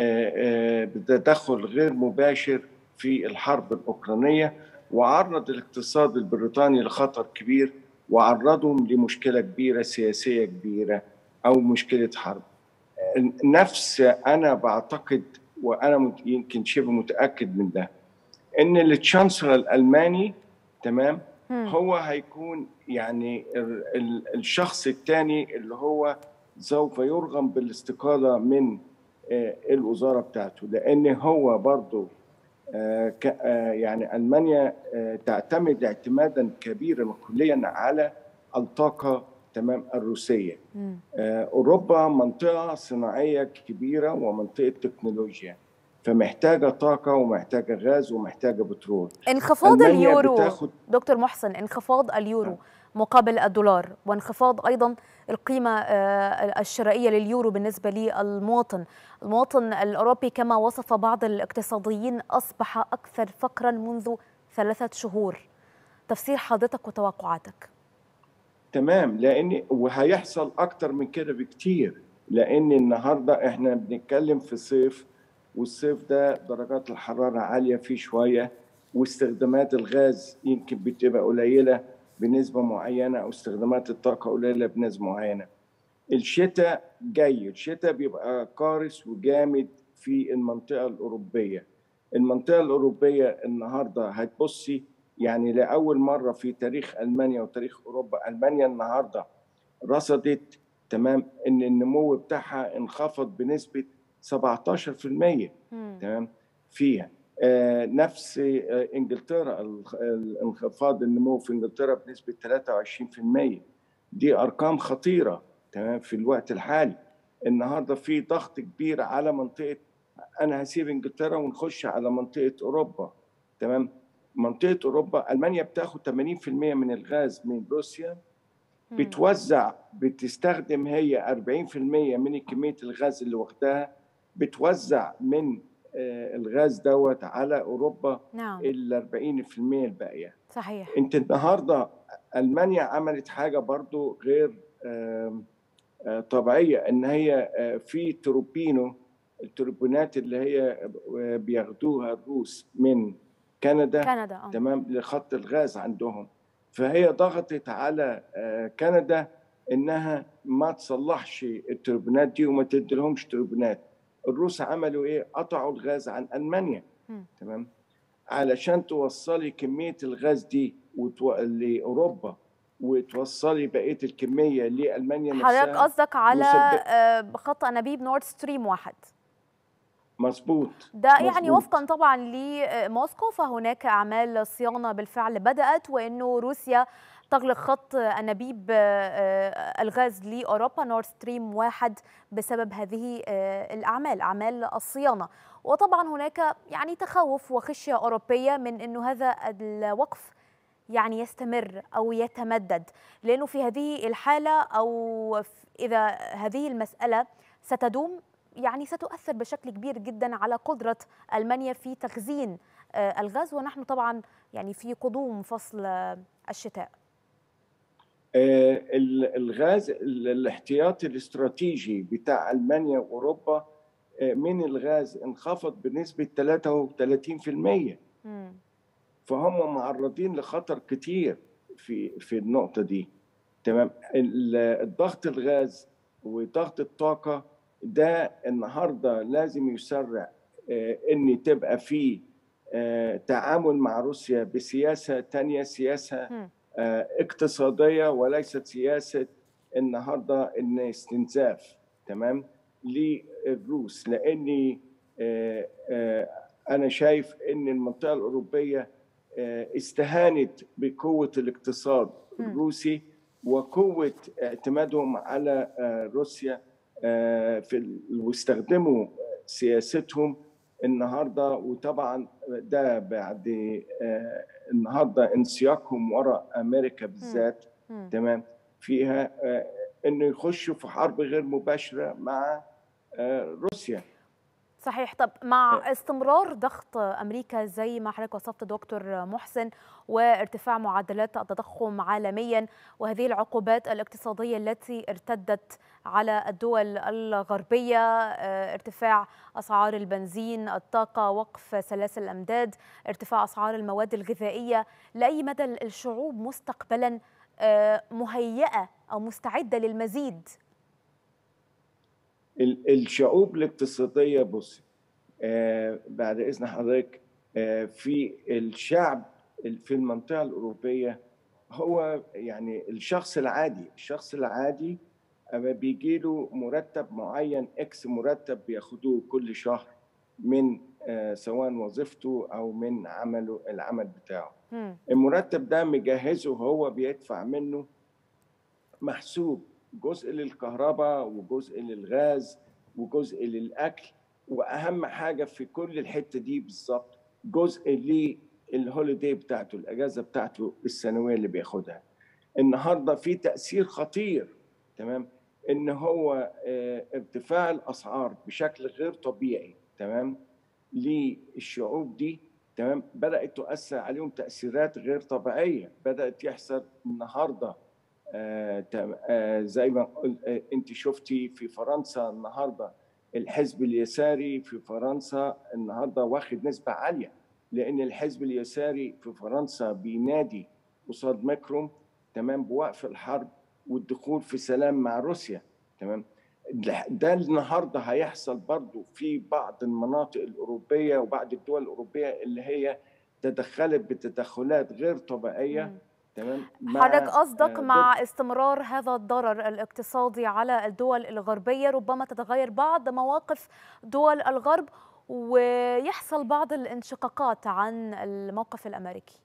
تدخل غير مباشر في الحرب الاوكرانيه وعرض الاقتصاد البريطاني لخطر كبير وعرضهم لمشكله كبيره سياسيه كبيره او مشكله حرب نفس انا بعتقد وانا يمكن شبه متاكد من ده ان التشانسلر الالماني تمام مم. هو هيكون يعني ال- ال- الشخص الثاني اللي هو سوف يرغم بالاستقاله من آه، الوزاره بتاعته لان هو برضه آه، ك- آه، يعني المانيا آه، تعتمد اعتمادا كبيرا كليا على الطاقه تمام الروسيه آه، اوروبا منطقه صناعيه كبيره ومنطقه تكنولوجيا فمحتاجه طاقه ومحتاجه غاز ومحتاجه بترول انخفاض ألمانيا اليورو بتاخد دكتور محسن انخفاض اليورو مقابل الدولار وانخفاض ايضا القيمه آه، الشرائيه لليورو بالنسبه للمواطن المواطن الاوروبي كما وصف بعض الاقتصاديين اصبح اكثر فقرا منذ ثلاثه شهور تفسير حضرتك وتوقعاتك تمام لان وهيحصل اكتر من كده بكتير لان النهارده احنا بنتكلم في صيف والصيف ده درجات الحراره عاليه فيه شويه واستخدامات الغاز يمكن بتبقى قليله بنسبه معينه او استخدامات الطاقه قليله بنسبه معينه الشتاء جاي الشتاء بيبقى قارس وجامد في المنطقه الاوروبيه المنطقه الاوروبيه النهارده هتبصي يعني لاول مره في تاريخ المانيا وتاريخ اوروبا المانيا النهارده رصدت تمام ان النمو بتاعها انخفض بنسبه 17% تمام فيها آه نفس آه انجلترا الخ- الانخفاض النمو في انجلترا بنسبه 23% دي ارقام خطيره تمام في الوقت الحالي النهارده في ضغط كبير على منطقه انا هسيب انجلترا ونخش على منطقه اوروبا تمام منطقه اوروبا المانيا بتاخد 80% من الغاز من روسيا بتوزع بتستخدم هي 40% من كميه الغاز اللي واخداها بتوزع من آه، الغاز دوت على اوروبا نعم ال 40% الباقيه صحيح انت النهارده المانيا عملت حاجه برضو غير آم، آه، طبيعيه ان هي آه، في تروبينو التوربينات اللي هي آه، بياخدوها الروس من كندا كندا آه. تمام لخط الغاز عندهم فهي ضغطت على آه، كندا انها ما تصلحش التوربينات دي وما تديلهمش توربينات الروس عملوا ايه قطعوا الغاز عن المانيا مم. تمام علشان توصلي كميه الغاز دي وتو... لاوروبا وتوصلي بقيه الكميه لالمانيا نفسها حضرتك قصدك على مسبب- آه، خط انابيب نورد ستريم واحد مظبوط ده يعني مظبوط. وفقا طبعا لموسكو فهناك اعمال صيانه بالفعل بدات وانه روسيا تغلق خط انابيب آه، الغاز لاوروبا نورد ستريم واحد بسبب هذه آه، الاعمال اعمال الصيانه وطبعا هناك يعني تخوف وخشيه اوروبيه من انه هذا الوقف يعني يستمر او يتمدد لانه في هذه الحاله او ف- اذا هذه المساله ستدوم يعني ستؤثر بشكل كبير جدا على قدره المانيا في تخزين آه، الغاز ونحن طبعا يعني في قدوم فصل آه، الشتاء آه، ال- الغاز ال- الاحتياطي الاستراتيجي بتاع المانيا واوروبا آه، من الغاز انخفض بنسبه 33% فهم معرضين لخطر كتير في في النقطه دي تمام ال- الضغط الغاز وضغط الطاقه ده النهارده لازم يسرع آه، ان تبقى في آه، تعامل مع روسيا بسياسه تانية سياسه آه، اقتصاديه وليست سياسه النهارده ان استنزاف تمام للروس لاني آه، آه، انا شايف ان المنطقه الاوروبيه آه، استهانت بقوه الاقتصاد الروسي وقوه اعتمادهم على آه، روسيا آه، في ال- واستخدموا سياستهم النهارده وطبعا ده بعد آه، النهارده انسياقهم وراء امريكا بالذات تمام فيها آه، انه يخشوا في حرب غير مباشره مع آه، روسيا صحيح طب مع استمرار ضغط امريكا زي ما حضرتك وصفت دكتور محسن وارتفاع معدلات التضخم عالميا وهذه العقوبات الاقتصاديه التي ارتدت على الدول الغربيه آه، ارتفاع اسعار البنزين الطاقه وقف سلاسل الامداد ارتفاع اسعار المواد الغذائيه لاي مدى الشعوب مستقبلا آه، مهيئه او مستعده للمزيد ال- الشعوب الاقتصاديه بص آه بعد اذن حضرتك آه، في الشعب في المنطقه الاوروبيه هو يعني الشخص العادي الشخص العادي أما بيجي له مرتب معين اكس مرتب بياخدوه كل شهر من آه، سواء وظيفته او من عمله العمل بتاعه مم. المرتب ده مجهزه هو بيدفع منه محسوب جزء للكهرباء وجزء للغاز وجزء للاكل واهم حاجه في كل الحته دي بالظبط جزء للهوليداي بتاعته الاجازه بتاعته السنويه اللي بياخدها النهارده في تاثير خطير تمام ان هو آه، ارتفاع الاسعار بشكل غير طبيعي تمام للشعوب دي تمام بدات تؤثر عليهم تاثيرات غير طبيعيه بدات يحصل النهارده آه تم- آه زي ما قلت آه انت شفتي في فرنسا النهارده الحزب اليساري في فرنسا النهارده واخد نسبه عاليه لان الحزب اليساري في فرنسا بينادي قصاد ماكرون تمام بوقف الحرب والدخول في سلام مع روسيا تمام ده النهارده هيحصل برضو في بعض المناطق الاوروبيه وبعض الدول الاوروبيه اللي هي تدخلت بتدخلات غير طبيعيه تمام مع- حضرتك قصدك آه، مع استمرار هذا الضرر الاقتصادي على الدول الغربية ربما تتغير بعض مواقف دول الغرب ويحصل بعض الانشقاقات عن الموقف الأمريكي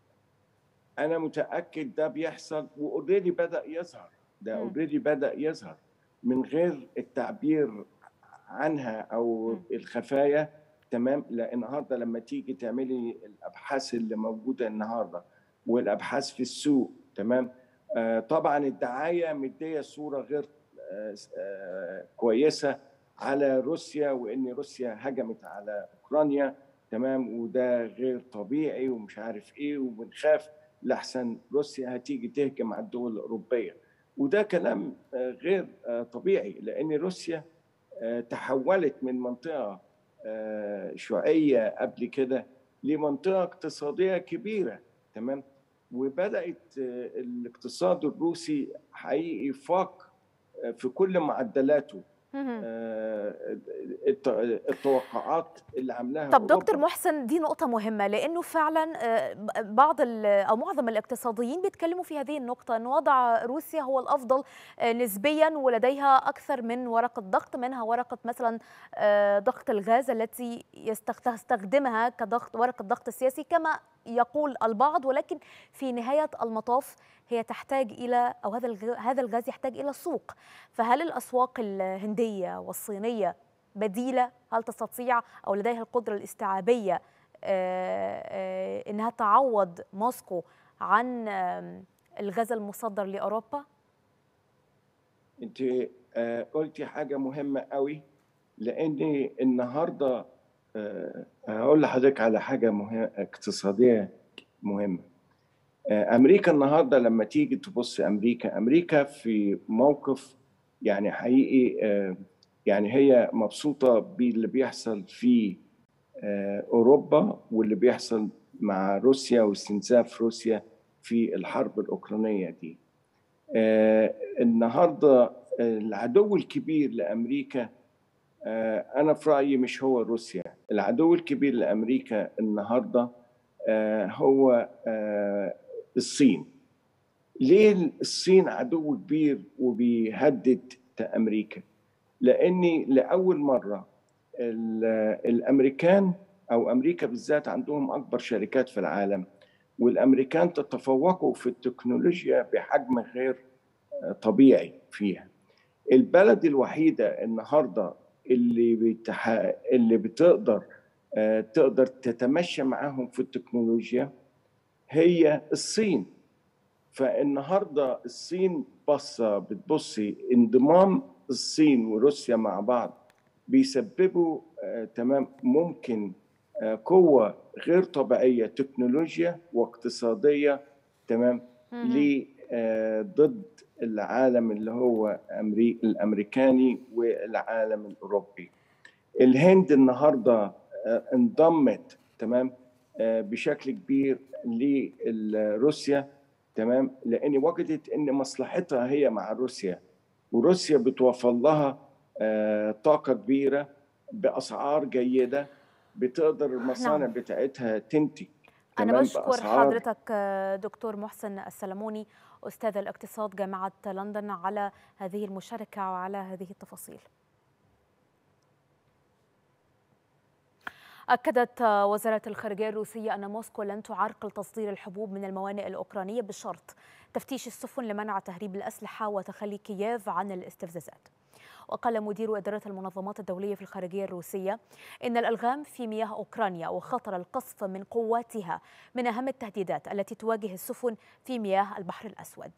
انا متاكد ده بيحصل واوريدي بدا يظهر ده اوريدي بدا يظهر من غير التعبير عنها او الخفايا تمام لا النهارده لما تيجي تعملي الابحاث اللي موجوده النهارده والابحاث في السوق تمام آه طبعا الدعايه مديه صوره غير آه آه كويسه على روسيا وان روسيا هجمت على اوكرانيا تمام وده غير طبيعي ومش عارف ايه وبنخاف لحسن روسيا هتيجي تهجم على الدول الاوروبيه وده كلام آه، غير آه، طبيعي لان روسيا آه، تحولت من منطقه آه، شيوعيه قبل كده لمنطقه اقتصاديه كبيره تمام وبدات آه، الاقتصاد الروسي حقيقي فاق آه، في كل معدلاته آه، الت- التوقعات اللي عاملاها طب دكتور أوروبا. محسن دي نقطة مهمة لأنه فعلا آه، بعض ال- أو معظم الاقتصاديين بيتكلموا في هذه النقطة أن وضع روسيا هو الأفضل آه، نسبيا ولديها أكثر من ورقة ضغط منها ورقة مثلا آه، ضغط الغاز التي يستخ- تستخدمها كضغط ورقة ضغط سياسي كما يقول البعض ولكن في نهاية المطاف هي تحتاج إلى أو هذا الغ- هذا الغاز يحتاج إلى سوق فهل الأسواق الهندية والصينية بديلة هل تستطيع أو لديها القدرة الاستيعابية آه، آه، إنها تعوض موسكو عن آم، الغاز المصدر لأوروبا؟ انت آه، قلتي حاجه مهمه قوي لان النهارده آه، هقول لحضرتك على حاجه مهمه اقتصاديه مهمه آه، امريكا النهارده لما تيجي تبص امريكا امريكا في موقف يعني حقيقي آه، يعني هي مبسوطه باللي بيحصل في آه، اوروبا واللي بيحصل مع روسيا واستنزاف روسيا في الحرب الاوكرانيه دي آه، النهارده العدو الكبير لامريكا آه، انا في رايي مش هو روسيا العدو الكبير لامريكا النهارده آه، هو آه، الصين ليه الصين عدو كبير وبيهدد امريكا لاني لاول مره ال- الامريكان او امريكا بالذات عندهم اكبر شركات في العالم والامريكان تتفوقوا في التكنولوجيا بحجم غير طبيعي فيها البلد الوحيده النهارده اللي بتح... اللي بتقدر آه، تقدر تتمشى معاهم في التكنولوجيا هي الصين فالنهارده الصين بصه بتبصي انضمام الصين وروسيا مع بعض بيسببوا آه تمام ممكن آه قوه غير طبيعيه تكنولوجيا واقتصاديه تمام ل آه ضد العالم اللي هو أمري... الامريكاني والعالم الاوروبي الهند النهارده آه انضمت تمام آه بشكل كبير لروسيا تمام لان وجدت ان مصلحتها هي مع روسيا وروسيا بتوفر لها آه، طاقه كبيره باسعار جيده بتقدر المصانع نعم. بتاعتها تنتج أنا كمان بشكر بأسعار- حضرتك آه، دكتور محسن السلموني أستاذ الاقتصاد جامعة لندن على هذه المشاركة وعلى هذه التفاصيل أكدت وزارة الخارجية الروسية أن موسكو لن تعرقل تصدير الحبوب من الموانئ الأوكرانية بشرط تفتيش السفن لمنع تهريب الأسلحة وتخلي كييف عن الاستفزازات وقال مدير إدارة المنظمات الدولية في الخارجية الروسية إن الألغام في مياه أوكرانيا وخطر القصف من قواتها من أهم التهديدات التي تواجه السفن في مياه البحر الأسود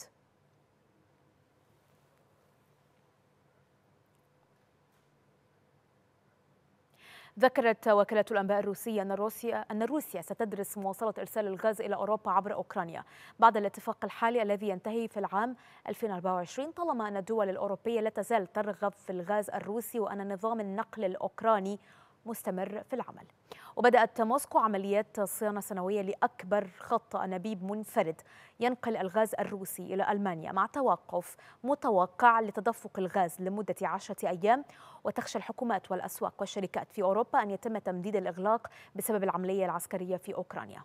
ذكرت وكالة الأنباء الروسية أن روسيا أن روسيا ستدرس مواصلة إرسال الغاز إلى أوروبا عبر أوكرانيا بعد الاتفاق الحالي الذي ينتهي في العام 2024 طالما أن الدول الأوروبية لا تزال ترغب في الغاز الروسي وأن نظام النقل الأوكراني مستمر في العمل وبدأت موسكو عمليات صيانة سنوية لأكبر خط أنابيب منفرد ينقل الغاز الروسي إلى ألمانيا مع توقف متوقع لتدفق الغاز لمدة عشرة أيام وتخشى الحكومات والأسواق والشركات في أوروبا أن يتم تمديد الإغلاق بسبب العملية العسكرية في أوكرانيا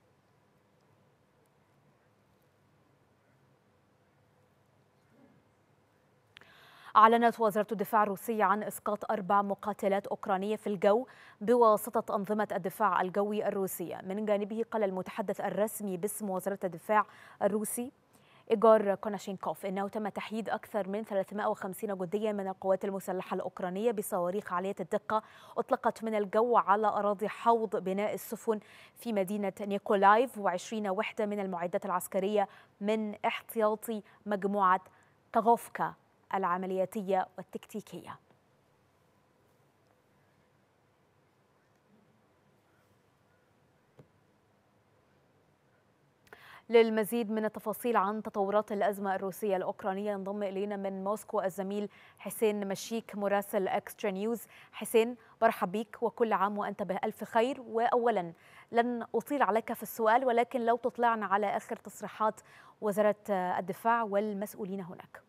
أعلنت وزارة الدفاع الروسية عن إسقاط أربع مقاتلات أوكرانية في الجو بواسطة أنظمة الدفاع الجوي الروسية من جانبه قال المتحدث الرسمي باسم وزارة الدفاع الروسي إيغور كوناشينكوف إنه تم تحييد أكثر من 350 جنديا من القوات المسلحة الأوكرانية بصواريخ عالية الدقة أطلقت من الجو على أراضي حوض بناء السفن في مدينة نيكولايف وعشرين وحدة من المعدات العسكرية من احتياطي مجموعة كاغوفكا العملياتية والتكتيكية للمزيد من التفاصيل عن تطورات الأزمة الروسية الأوكرانية ينضم إلينا من موسكو الزميل حسين مشيك مراسل أكسترا نيوز حسين برحب بك وكل عام وأنت بألف خير وأولا لن أطيل عليك في السؤال ولكن لو تطلعنا على آخر تصريحات وزارة الدفاع والمسؤولين هناك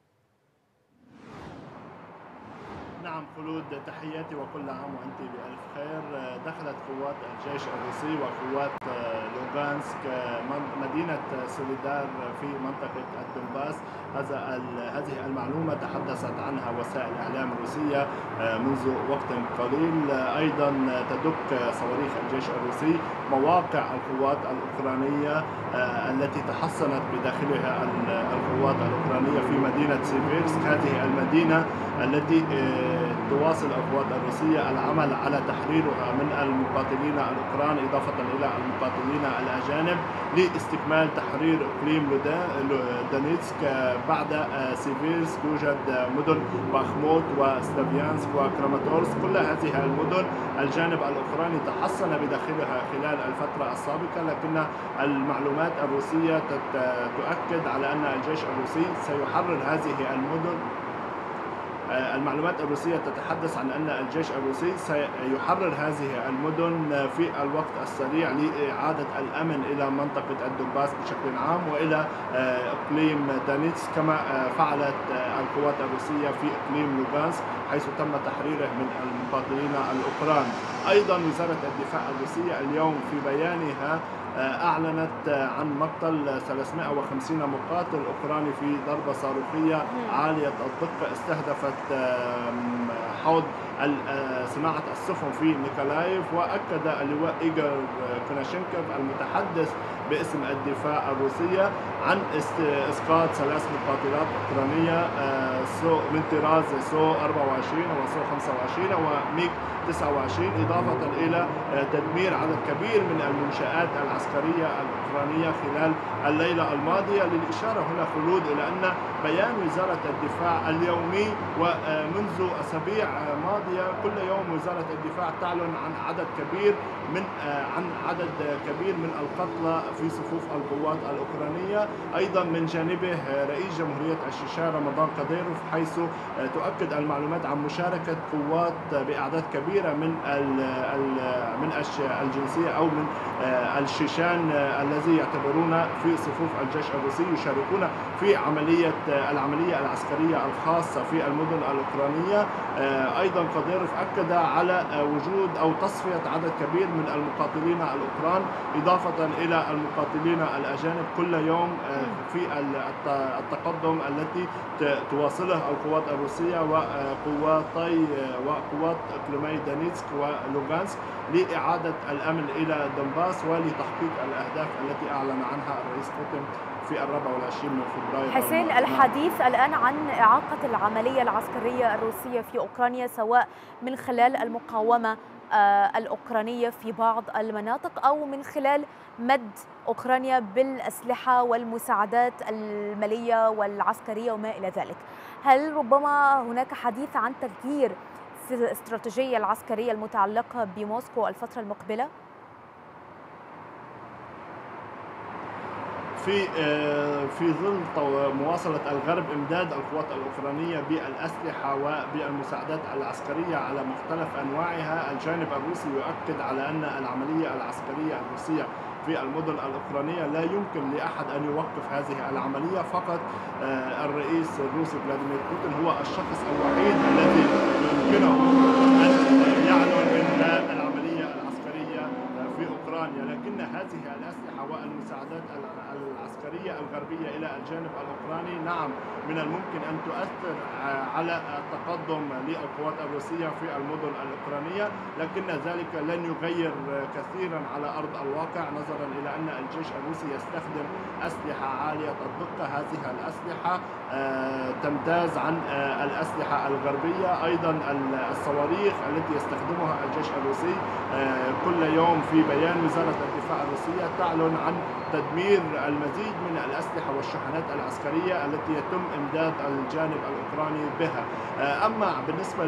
نعم خلود تحياتي وكل عام وانت بالف خير دخلت قوات الجيش الروسي وقوات لوغانسك مدينه سوليدار في منطقه الدنباس هذا هذه المعلومه تحدثت عنها وسائل الاعلام الروسيه منذ وقت قليل ايضا تدك صواريخ الجيش الروسي مواقع القوات الاوكرانيه التي تحصنت بداخلها القوات الاوكرانيه في مدينه سيفيرسك هذه المدينه التي تواصل القوات الروسية العمل على تحريرها من المقاتلين الأوكران إضافة إلى المقاتلين الأجانب لاستكمال تحرير إقليم دونيتسك بعد سيفيرسك يوجد مدن باخموت وسلافيانسك وكراماتورسك كل هذه المدن الجانب الأوكراني تحصن بداخلها خلال الفترة السابقة لكن المعلومات الروسية تؤكد على أن الجيش الروسي سيحرر هذه المدن المعلومات الروسية تتحدث عن أن الجيش الروسي سيحرر هذه المدن في الوقت السريع لإعادة الأمن إلى منطقة الدنباس بشكل عام وإلى إقليم دانيتس كما فعلت القوات الروسية في إقليم لوغانسك حيث تم تحريره من المقاتلين الأوكران أيضا وزارة الدفاع الروسية اليوم في بيانها أعلنت عن مقتل 350 مقاتل أوكراني في ضربة صاروخية عالية الدقة استهدفت حوض صناعة السفن في نيكولايف وأكد اللواء إيجور كوناشينكوف المتحدث باسم الدفاع الروسية عن إسقاط ثلاث مقاتلات أوكرانية سو من طراز سو 24 وسو 25 وميك 29 إضافة إلى تدمير عدد كبير من المنشآت العسكرية الأوكرانية خلال الليلة الماضية للإشارة هنا خلود إلى أن بيان وزارة الدفاع اليومي ومنذ أسابيع ماضية كل يوم وزارة الدفاع تعلن عن عدد كبير من عن عدد كبير من القتلى في صفوف القوات الأوكرانية أيضا من جانبه رئيس جمهورية الشيشان رمضان قديروف حيث تؤكد المعلومات عن مشاركة قوات بأعداد كبيرة من ال ال من الش- الجنسية أو من آه، الشيشان آه، الذي يعتبرون في صفوف الجيش الروسي يشاركون في عملية آه، العملية العسكرية الخاصة في المدن الأوكرانية آه، أيضا قديروف أكد على آه، وجود أو تصفية عدد كبير من المقاتلين الأوكران إضافة إلى المقاتلين الأجانب كل يوم آه، في ال- الت- التقدم التي ت- تواصله القوات الروسية وقواتي وقوات إقليمي دانيتسك ولوغانسك لإعادة الأمن إلى دونباس ولتحقيق الأهداف التي أعلن عنها الرئيس بوتين في الرابع والعشرين من فبراير حسين الماضي. الحديث الآن عن إعاقة العملية العسكرية الروسية في أوكرانيا سواء من خلال المقاومة آه، الأوكرانية في بعض المناطق أو من خلال مد أوكرانيا بالأسلحة والمساعدات المالية والعسكرية وما إلى ذلك هل ربما هناك حديث عن تغيير في الاستراتيجية العسكرية المتعلقة بموسكو الفترة المقبلة؟ في آه، في ظل طو- مواصلة الغرب إمداد القوات الأوكرانية بالأسلحة وبالمساعدات العسكرية على مختلف أنواعها الجانب الروسي يؤكد على أن العملية العسكرية الروسية في المدن الأوكرانية لا يمكن لأحد أن يوقف هذه العملية فقط آه، الرئيس الروسي فلاديمير بوتين هو الشخص الوحيد الذي يمكنه أن يعلن إنهاء العملية العسكرية في أوكرانيا لكن هذه الأسلحة والمساعدات الع- العسكرية الغربية إلى الجانب الأوكراني نعم من الممكن أن تؤثر ع- على التقدم للقوات الروسية في المدن الأوكرانية لكن ذلك لن يغير كثيرا على أرض الواقع نظرا إلى أن الجيش الروسي يستخدم أسلحة عالية الدقة هذه الأسلحة آه، تمتاز عن آه، الأسلحة الغربية أيضا ال- الصواريخ التي يستخدمها الجيش الروسي آه، كل يوم في بيان وزارة الدفاع الروسية تعلن عن تدمير المزيد من الأسلحة والشحنات العسكرية التي يتم إمداد الجانب الأوكراني بها آه، أما بالنسبة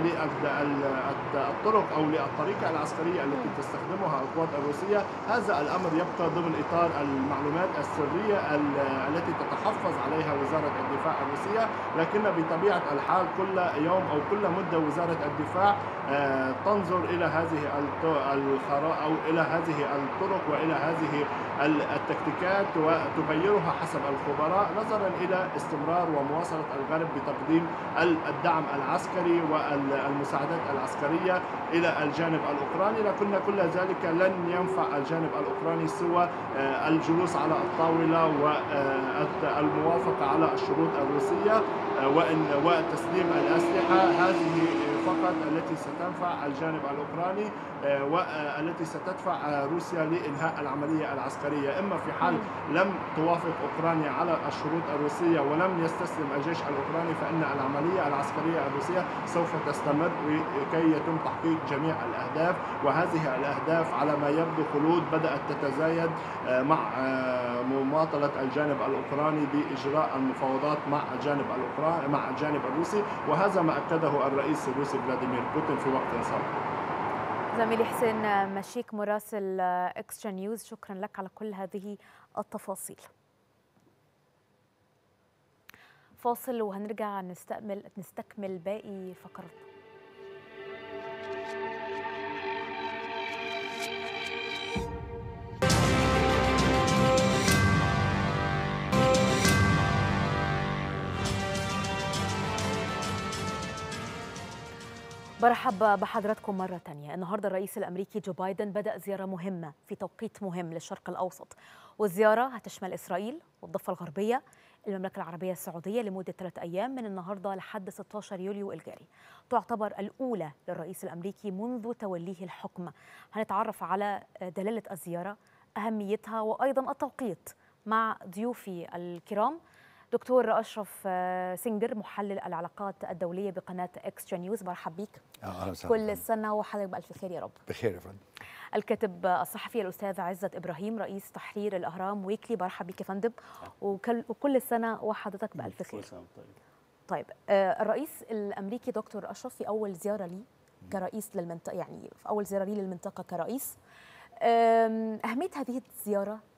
للطرق أو للطريقة العسكرية التي تستخدمها القوات الروسية هذا الأمر يبقى ضمن إطار المعلومات السرية ال- التي تتحفظ عليها وزارة الدفاع الروسية لكن بطبيعة الحال كل يوم أو كل مدة وزارة الدفاع آه، تنظر إلى هذه الط- الخرا أو إلى هذه الطرق وإلى هذه ال- التكتيكات وتغيرها حسب الخبراء نظرا إلى استمرار ومواصلة الغرب بتقديم ال- الدعم العسكري والمساعدات العسكرية إلى الجانب الأوكراني لكن كل ذلك لن ينفع الجانب الأوكراني سوى آه، الجلوس على الطاولة والموافقة على الشروط الروسية آه، وإن وتسليم الأسلحة هذه فقط التي ستنفع الجانب الأوكراني آه، والتي ستدفع آه، روسيا لإنهاء العملية العسكرية إما في حال لم توافق أوكرانيا على الشروط الروسية ولم يستسلم الجيش الأوكراني فإن العملية العسكرية الروسية سوف تستمر لكي يتم تحقيق جميع الأهداف وهذه الأهداف على ما يبدو خلود بدأت تتزايد آه، مع آه، مماطلة الجانب الأوكراني بإجراء المفاوضات مع الجانب الأوكراني مع الجانب الروسي وهذا ما أكده الرئيس الروسي فلاديمير بوتين في وقت سابق زميلي حسين مشيك مراسل اكسترا نيوز شكرا لك على كل هذه التفاصيل فاصل وهنرجع نستكمل نستكمل باقي فقراتنا برحب بحضراتكم مرة تانية النهاردة الرئيس الأمريكي جو بايدن بدأ زيارة مهمة في توقيت مهم للشرق الأوسط والزيارة هتشمل إسرائيل والضفة الغربية المملكة العربية السعودية لمدة ثلاث أيام من النهاردة لحد 16 يوليو الجاري تعتبر الأولى للرئيس الأمريكي منذ توليه الحكم هنتعرف على دلالة الزيارة أهميتها وأيضا التوقيت مع ضيوفي الكرام دكتور أشرف سنجر محلل العلاقات الدولية بقناة اكسترا نيوز مرحب بيك اهلا وسهلا كل سنة وحضرتك بألف خير يا رب بخير يا فندم الكاتب الصحفي الأستاذ عزت إبراهيم رئيس تحرير الأهرام ويكلي برحب بيك يا فندم وكل, وكل سنة وحضرتك بألف خير طيب آه، الرئيس الأمريكي دكتور أشرف في أول زيارة لي كرئيس للمنطقة يعني في أول زيارة لي للمنطقة كرئيس آم، أهمية هذه الزيارة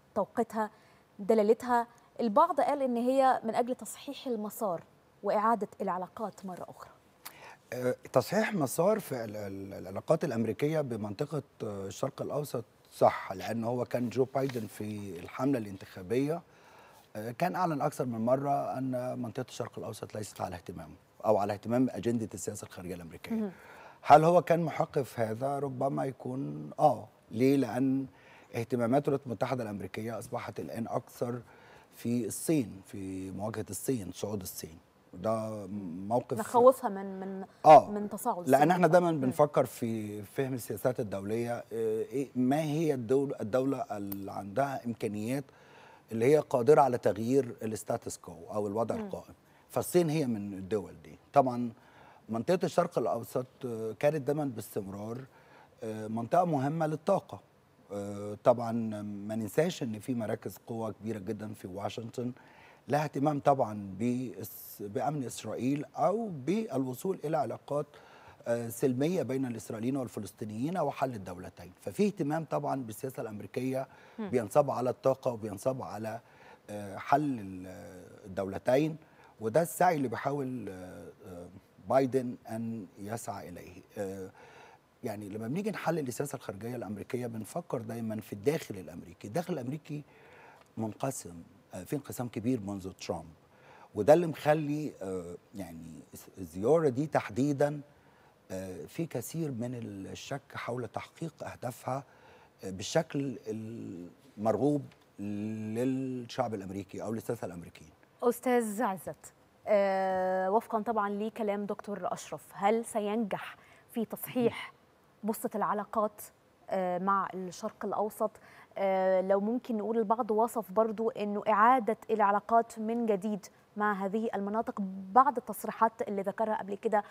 توقيتها دلالتها البعض قال ان هي من اجل تصحيح المسار واعاده العلاقات مره اخرى آه، تصحيح مسار في ال- ال- العلاقات الامريكيه بمنطقه آه، الشرق الاوسط صح لان هو كان جو بايدن في الحمله الانتخابيه آه، كان اعلن اكثر من مره ان منطقه الشرق الاوسط ليست على اهتمامه او على اهتمام اجنده السياسه الخارجيه الامريكيه هل هو كان محق في هذا ربما يكون اه ليه لان اهتمامات الولايات المتحده الامريكيه اصبحت الان اكثر في الصين في مواجهه الصين صعود الصين ده موقف نخوفها من من آه، من تصاعد لان السن. احنا دايما بنفكر في فهم السياسات الدوليه آه، إيه ما هي الدوله الدوله اللي عندها امكانيات اللي هي قادره على تغيير الستاتس كو او الوضع مم. القائم فالصين هي من الدول دي طبعا منطقه الشرق الاوسط آه، كانت دايما باستمرار آه، منطقه مهمه للطاقه آه، طبعا ما ننساش ان في مراكز قوه كبيره جدا في واشنطن لها اهتمام طبعا بإس- بامن اسرائيل او بالوصول الى علاقات آه، سلميه بين الاسرائيليين والفلسطينيين وحل الدولتين ففي اهتمام طبعا بالسياسه الامريكيه مم. بينصب على الطاقه وبينصب على آه، حل ال- الدولتين وده السعي اللي بيحاول آه، آه، بايدن ان يسعى اليه آه، يعني لما بنيجي نحلل السياسه الخارجيه الامريكيه بنفكر دايما في الداخل الامريكي الداخل الامريكي منقسم آه، في انقسام كبير منذ ترامب وده اللي مخلي آه، يعني الزياره دي تحديدا آه، في كثير من الشك حول تحقيق اهدافها آه، بالشكل المرغوب للشعب الامريكي او للسياسه الامريكيين استاذ عزت آه وفقا طبعا لكلام دكتور اشرف هل سينجح في تصحيح بسطه العلاقات آه مع الشرق الاوسط آه لو ممكن نقول البعض وصف برضو انه اعاده العلاقات من جديد مع هذه المناطق بعد التصريحات اللي ذكرها قبل كده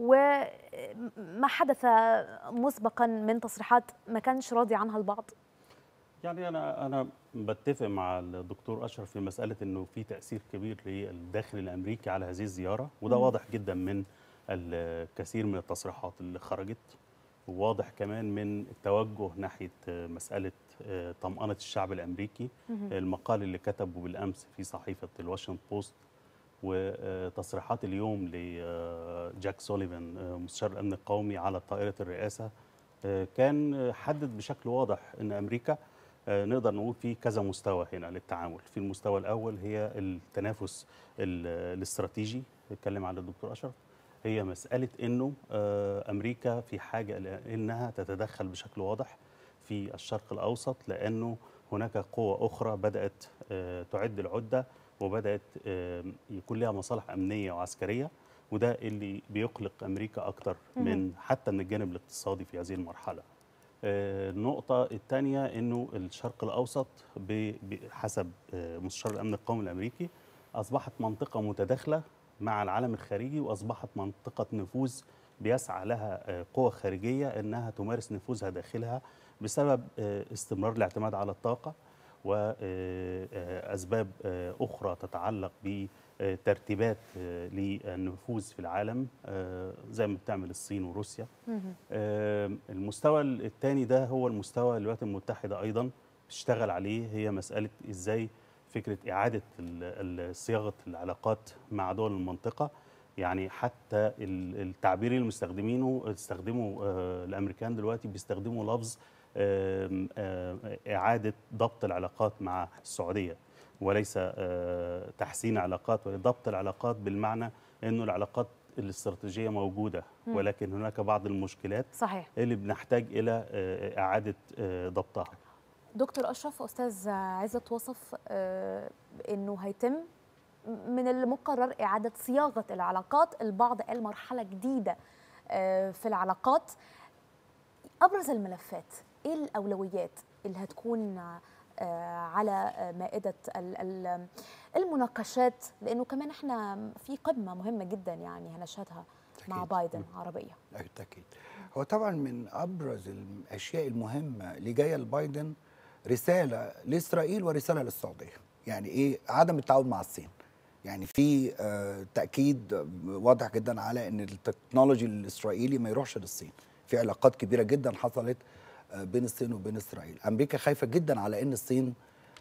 وما حدث مسبقا من تصريحات ما كانش راضي عنها البعض يعني انا انا بتفق مع الدكتور اشرف في مساله انه في تاثير كبير للداخل الامريكي على هذه الزياره وده مم. واضح جدا من الكثير من التصريحات اللي خرجت وواضح كمان من التوجه ناحيه مساله طمانه الشعب الامريكي مهم. المقال اللي كتبه بالامس في صحيفه الواشنطن بوست وتصريحات اليوم لجاك سوليفان مستشار الامن القومي على طائره الرئاسه كان حدد بشكل واضح ان امريكا نقدر نقول في كذا مستوى هنا للتعامل في المستوى الاول هي التنافس ال- الاستراتيجي اتكلم على الدكتور اشرف هي مساله انه امريكا في حاجه إلى انها تتدخل بشكل واضح في الشرق الاوسط لانه هناك قوى اخرى بدات تعد العده وبدات يكون لها مصالح امنيه وعسكريه وده اللي بيقلق امريكا اكتر من حتى من الجانب الاقتصادي في هذه المرحله آه، النقطة الثانية أنه الشرق الأوسط ب- بحسب آه، مستشار الأمن القومي الأمريكي أصبحت منطقة متداخلة مع العالم الخارجي وأصبحت منطقة نفوذ بيسعى لها آه، قوى خارجية أنها تمارس نفوذها داخلها بسبب آه، استمرار الاعتماد على الطاقة وأسباب أخرى تتعلق بترتيبات آه، للنفوذ في العالم آه، زي ما بتعمل الصين وروسيا آه، المستوى الثاني ده هو المستوى الولايات المتحدة أيضا بتشتغل عليه هي مسألة إزاي فكرة إعادة ال- ال- صياغة العلاقات مع دول المنطقة يعني حتى ال- التعبير اللي مستخدمينه استخدموا آه، الأمريكان دلوقتي بيستخدموا لفظ آم، آم، إعادة ضبط العلاقات مع السعودية وليس آه، تحسين علاقات ضبط العلاقات بالمعنى أنه العلاقات الاستراتيجية موجودة مم. ولكن هناك بعض المشكلات صحيح اللي بنحتاج إلى آه، إعادة آه، ضبطها دكتور اشرف استاذ عزت وصف آه، انه هيتم من المقرر اعاده صياغه العلاقات البعض قال مرحله جديده آه، في العلاقات ابرز الملفات ايه الاولويات اللي هتكون آه، على مائده ال- ال- المناقشات لانه كمان احنا في قمه مهمه جدا يعني هنشهدها مع بايدن عربيه بالتاكيد هو طبعا من ابرز الاشياء المهمه اللي جايه لبايدن رساله لاسرائيل ورساله للسعوديه يعني ايه عدم التعاون مع الصين يعني في آه، تاكيد واضح جدا على ان التكنولوجي الاسرائيلي ما يروحش للصين في علاقات كبيره جدا حصلت آه، بين الصين وبين اسرائيل امريكا خايفه جدا على ان الصين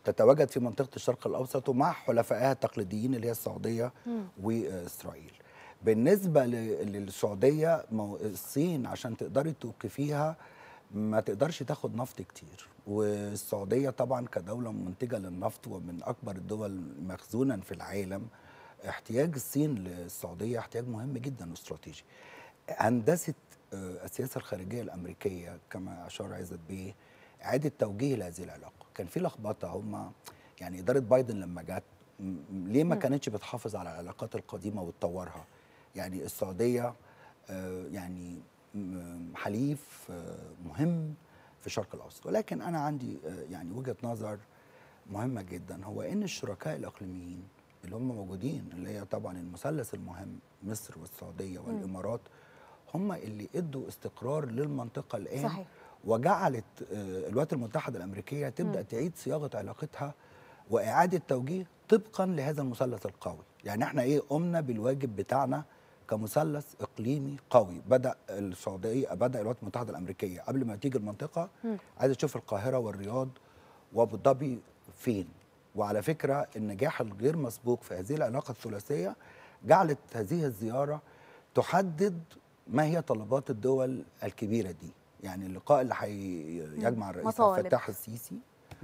تتواجد في منطقه الشرق الاوسط ومع حلفائها التقليديين اللي هي السعوديه واسرائيل بالنسبه ل- للسعوديه مو- الصين عشان تقدري توقفيها ما تقدرش تاخد نفط كتير والسعوديه طبعا كدوله منتجه للنفط ومن اكبر الدول مخزونا في العالم احتياج الصين للسعوديه احتياج مهم جدا واستراتيجي هندسه آه، السياسه الخارجيه الامريكيه كما اشار عزت بيه اعاده توجيه لهذه العلاقه كان في لخبطه هم يعني اداره بايدن لما جت م- م- ليه ما مم. كانتش بتحافظ على العلاقات القديمه وتطورها يعني السعوديه آه، يعني م- حليف آه، مهم في الشرق الاوسط ولكن انا عندي آه، يعني وجهه نظر مهمه جدا هو ان الشركاء الاقليميين اللي هم موجودين اللي هي طبعا المثلث المهم مصر والسعوديه والامارات هم اللي ادوا استقرار للمنطقه الان صحيح. وجعلت آه، الولايات المتحده الامريكيه تبدا مم. تعيد صياغه علاقتها واعاده توجيه طبقا لهذا المثلث القوي يعني احنا ايه قمنا بالواجب بتاعنا كمثلث اقليمي قوي بدا السعوديه بدا الولايات المتحده الامريكيه قبل ما تيجي المنطقه عايزه تشوف القاهره والرياض وابو ظبي فين وعلى فكره النجاح الغير مسبوق في هذه العلاقه الثلاثيه جعلت هذه الزياره تحدد ما هي طلبات الدول الكبيره دي يعني اللقاء اللي هيجمع الرئيس عبد مطالب. الفتاح السيسي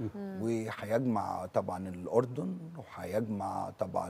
وهيجمع طبعا الاردن وهيجمع طبعا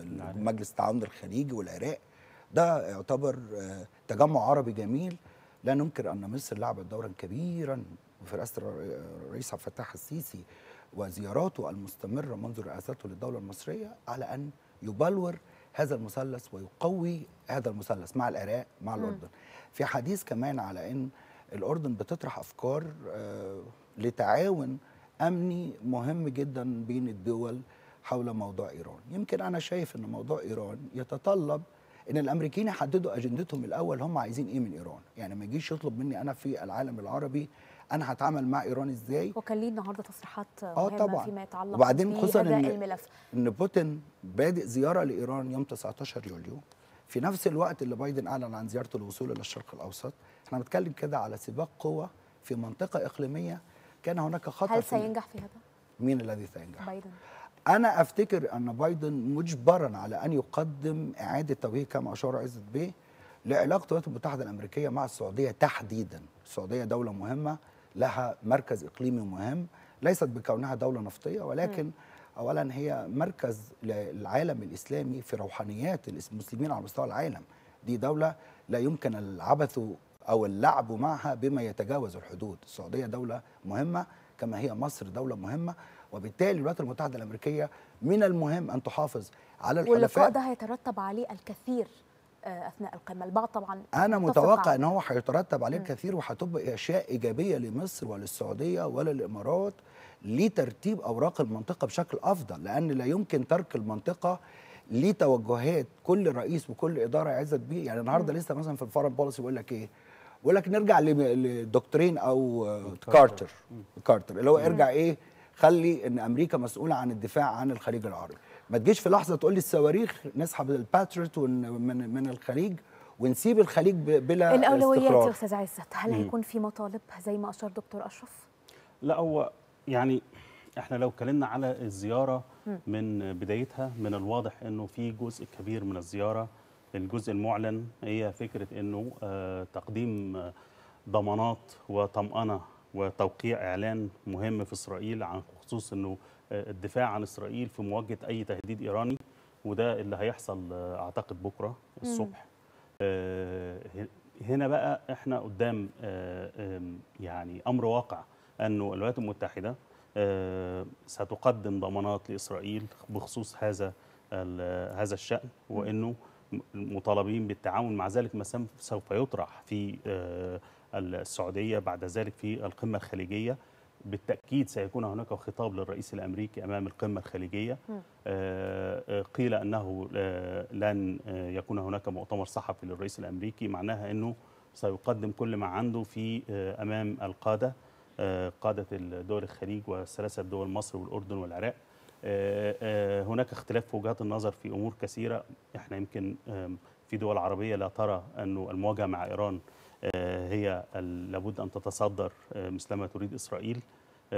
مجلس التعاون الخليجي والعراق ده يعتبر آه، تجمع عربي جميل لا ننكر ان مصر لعبت دورا كبيرا في رئاسه الر- الرئيس عبد الفتاح السيسي وزياراته المستمره منذ رئاسته للدوله المصريه على ان يبلور هذا المثلث ويقوي هذا المثلث مع العراق مع مم. الاردن في حديث كمان على ان الاردن بتطرح افكار آه، لتعاون امني مهم جدا بين الدول حول موضوع ايران يمكن انا شايف ان موضوع ايران يتطلب ان الامريكيين يحددوا اجندتهم الاول هم عايزين ايه من ايران يعني ما يجيش يطلب مني انا في العالم العربي انا هتعامل مع ايران ازاي وكان ليه النهارده تصريحات اه مهمه طبعا فيما يتعلق وبعدين خصوصا بهذا ان الملف ان بوتين بادئ زياره لايران يوم 19 يوليو في نفس الوقت اللي بايدن اعلن عن زيارته الوصول الى الشرق الاوسط احنا بنتكلم كده على سباق قوه في منطقه اقليميه كان هناك خطر هل في- سينجح في هذا مين الذي سينجح بايدن انا افتكر ان بايدن مجبرا على ان يقدم اعاده توجيه كما اشار عزت بيه لعلاقه الولايات المتحده الامريكيه مع السعوديه تحديدا السعوديه دوله مهمه لها مركز اقليمي مهم ليست بكونها دوله نفطيه ولكن اولا هي مركز للعالم الاسلامي في روحانيات المسلمين على مستوى العالم دي دوله لا يمكن العبث او اللعب معها بما يتجاوز الحدود السعوديه دوله مهمه كما هي مصر دوله مهمه وبالتالي الولايات المتحده الامريكيه من المهم ان تحافظ على واللقاء الحلفاء ده هيترتب عليه الكثير آه، اثناء القمه البعض طبعا انا متفق متوقع على- ان هو هيترتب عليه مم. الكثير وهتبقى اشياء ايجابيه لمصر وللسعوديه وللامارات لترتيب اوراق المنطقه بشكل افضل لان لا يمكن ترك المنطقه لتوجهات كل رئيس وكل اداره عزت بيه يعني النهارده مم. لسه مثلا في الفورن بوليسي بيقول لك ايه بيقول لك نرجع لم- لدكتورين او آه، كارتر كارتر اللي هو مم. ارجع ايه خلي ان امريكا مسؤوله عن الدفاع عن الخليج العربي ما تجيش في لحظه تقول لي الصواريخ نسحب الباتريوت ون- من من الخليج ونسيب الخليج ب- بلا الاولويات يا استقرار استاذ عزت هل مم. هيكون في مطالب زي ما اشار دكتور اشرف لا هو يعني احنا لو اتكلمنا على الزياره مم. من بدايتها من الواضح انه في جزء كبير من الزياره الجزء المعلن هي فكره انه آه، تقديم آه، ضمانات وطمأنة وتوقيع اعلان مهم في اسرائيل عن خصوص انه آه، الدفاع عن اسرائيل في مواجهه اي تهديد ايراني وده اللي هيحصل آه، اعتقد بكره الصبح آه، هنا بقى احنا قدام آه، آم، يعني امر واقع انه الولايات المتحده آه، ستقدم ضمانات لاسرائيل بخصوص هذا ال- هذا الشان وانه م- مطالبين بالتعاون مع ذلك ما سم- سوف يطرح في آه، السعوديه بعد ذلك في القمه الخليجيه بالتاكيد سيكون هناك خطاب للرئيس الامريكي امام القمه الخليجيه مم. آه، آه، قيل انه آه، لن آه، يكون هناك مؤتمر صحفي للرئيس الامريكي معناها انه سيقدم كل ما عنده في آه، امام القاده آه، قاده الدول الخليج والثلاثه دول مصر والاردن والعراق آه، آه، هناك اختلاف في وجهات النظر في امور كثيره احنا يمكن آم، في دول عربيه لا ترى انه المواجهه مع ايران آه، هي ال- لابد ان تتصدر آه، مثلما تريد اسرائيل آه، بالتالي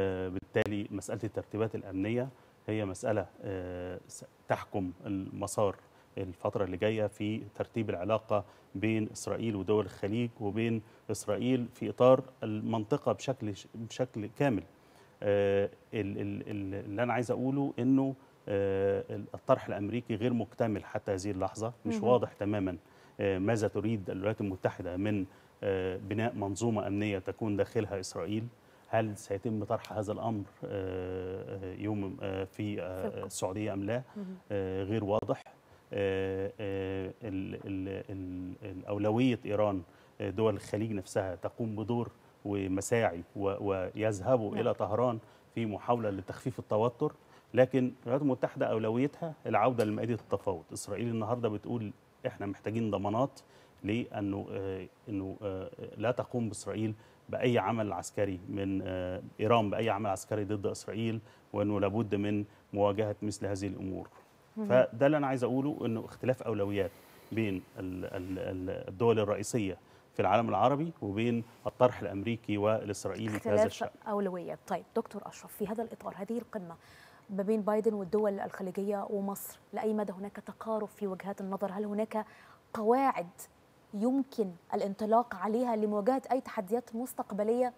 وبالتالي مساله الترتيبات الامنيه هي مساله آه، س- تحكم المسار الفتره اللي جايه في ترتيب العلاقه بين اسرائيل ودول الخليج وبين اسرائيل في اطار المنطقه بشكل بشكل كامل آه، ال- ال- ال- اللي انا عايز اقوله انه آه، الطرح الامريكي غير مكتمل حتى هذه اللحظه مش مهم. واضح تماما آه، ماذا تريد الولايات المتحده من آه، بناء منظومه امنيه تكون داخلها اسرائيل هل سيتم طرح هذا الامر آه، آه، يوم آه، في آه، في- السعوديه ام لا مهم. آه، غير واضح آه، آه، ال- ال- ال- الأولوية إيران آه، دول الخليج نفسها تقوم بدور ومساعي و- ويذهبوا نعم. إلى طهران في محاولة لتخفيف التوتر لكن الولايات المتحدة أولويتها العودة لمائدة التفاوض إسرائيل النهاردة بتقول إحنا محتاجين ضمانات لأنه آه، إنه آه، لا تقوم بإسرائيل بأي عمل عسكري من آه، إيران بأي عمل عسكري ضد إسرائيل وأنه لابد من مواجهة مثل هذه الأمور مهم. فده اللي انا عايز اقوله انه اختلاف اولويات بين ال- ال- ال- الدول الرئيسيه في العالم العربي وبين الطرح الامريكي والاسرائيلي في هذا اختلاف الشان أولويات طيب دكتور أشرف في هذا الإطار هذه القمة ما بين بايدن والدول الخليجية ومصر لأي مدى هناك تقارب في وجهات النظر هل هناك قواعد يمكن الانطلاق عليها لمواجهة أي تحديات مستقبلية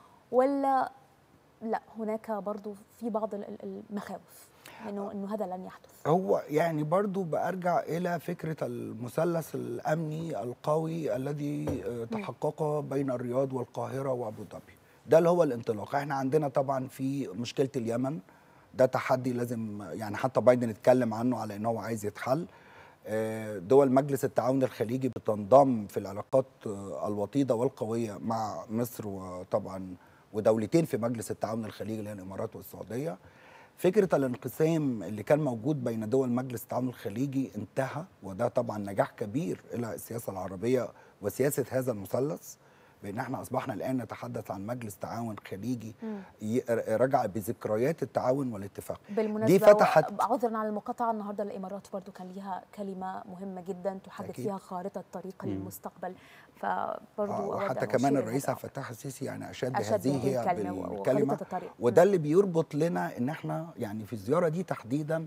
ولا لا هناك برضو في بعض ال- ال- المخاوف انه انه هذا لن يحدث هو يعني برضو برجع إلى فكرة المثلث الأمني القوي الذي آه، تحقق بين الرياض والقاهرة وأبو ظبي ده اللي هو الانطلاق احنا عندنا طبعا في مشكلة اليمن ده تحدي لازم يعني حتى بايدن اتكلم عنه على ان هو عايز يتحل آه، دول مجلس التعاون الخليجي بتنضم في العلاقات آه، الوطيدة والقوية مع مصر وطبعا ودولتين في مجلس التعاون الخليجي اللي هي الامارات والسعوديه فكره الانقسام اللي كان موجود بين دول مجلس التعاون الخليجي انتهى وده طبعا نجاح كبير الى السياسه العربيه وسياسه هذا المثلث بان احنا اصبحنا الان نتحدث عن مجلس تعاون خليجي مم. ي- رجع بذكريات التعاون والاتفاق بالمناسبة دي فتحت عذرا على المقاطعة النهاردة الإمارات برضو كان ليها كلمة مهمة جدا تحدد أكيد. فيها خارطة طريق مم. للمستقبل فبرضو آه، أود وحتى أن كمان أشير الرئيس لهذا. عبد الفتاح السيسي يعني اشاد أشاد بهذه بهذه هي الكلمة و- بالكلمه وخريطة الطريق. وده اللي بيربط لنا ان احنا يعني في الزياره دي تحديدا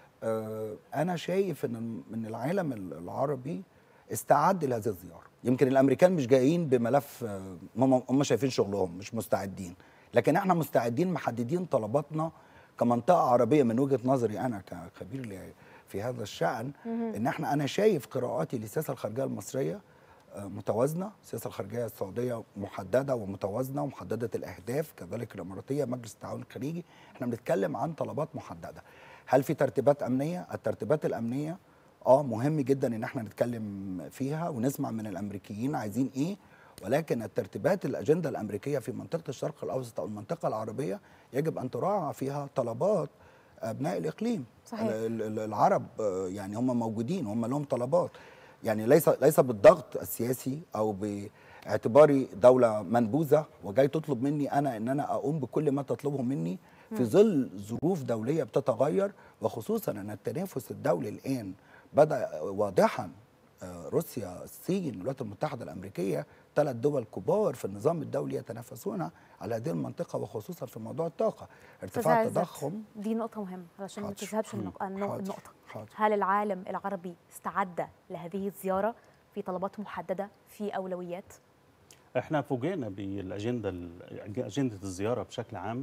آه، انا شايف ان من العالم العربي استعد لهذه الزياره يمكن الامريكان مش جايين بملف آه، هم هم شايفين شغلهم مش مستعدين لكن احنا مستعدين محددين طلباتنا كمنطقه عربيه من وجهه نظري انا كخبير ل- في هذا الشان مهم. ان احنا انا شايف قراءاتي للسياسه الخارجيه المصريه آه، متوازنه السياسه الخارجيه السعوديه محدده ومتوازنه ومحدده الاهداف كذلك الاماراتيه مجلس التعاون الخليجي احنا بنتكلم عن طلبات محدده هل في ترتيبات امنيه الترتيبات الامنيه اه مهم جدا ان احنا نتكلم فيها ونسمع من الامريكيين عايزين ايه ولكن الترتيبات الاجنده الامريكيه في منطقه الشرق الاوسط او المنطقه العربيه يجب ان تراعى فيها طلبات ابناء الاقليم صحيح. ال- ال- العرب آه، يعني هم موجودين هم لهم طلبات يعني ليس ليس بالضغط السياسي او باعتباري دوله منبوذه وجاي تطلب مني انا ان انا اقوم بكل ما تطلبه مني في مم. ظل ظروف دوليه بتتغير وخصوصا ان التنافس الدولي الان بدا واضحا آه، روسيا الصين الولايات المتحده الامريكيه ثلاث دول كبار في النظام الدولي يتنافسون على هذه المنطقه وخصوصا في موضوع الطاقه ارتفاع أستاذ عزت، التضخم دي نقطة مهمة علشان ما حاضر. تذهبش مم. النق- النق- حاضر. النقطة حاضر. هل العالم العربي استعد لهذه الزيارة في طلبات محددة في أولويات؟ احنا فوجئنا بالاجنده ال- اجنده الزياره بشكل عام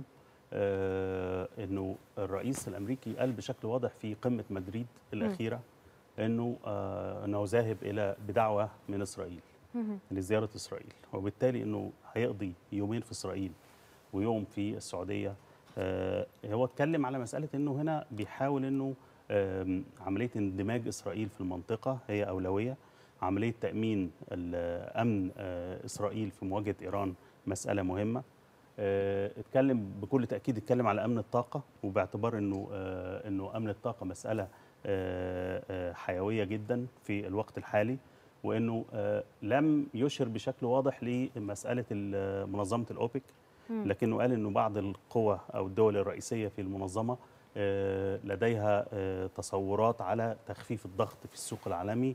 آه انه الرئيس الامريكي قال بشكل واضح في قمه مدريد الاخيره انه آه انه ذاهب الى بدعوه من اسرائيل مهم. لزياره اسرائيل وبالتالي انه هيقضي يومين في اسرائيل ويوم في السعوديه آه هو اتكلم على مساله انه هنا بيحاول انه آم، عمليه اندماج اسرائيل في المنطقه هي اولويه عمليه تامين ال- امن آه، اسرائيل في مواجهه ايران مساله مهمه آه، اتكلم بكل تاكيد اتكلم على امن الطاقه وباعتبار انه آه، انه امن الطاقه مساله آه، آه، حيويه جدا في الوقت الحالي وانه آه، لم يشر بشكل واضح لمساله ال- منظمه الاوبك مم. لكنه قال انه بعض القوى او الدول الرئيسيه في المنظمه آه، لديها آه، تصورات على تخفيف الضغط في السوق العالمي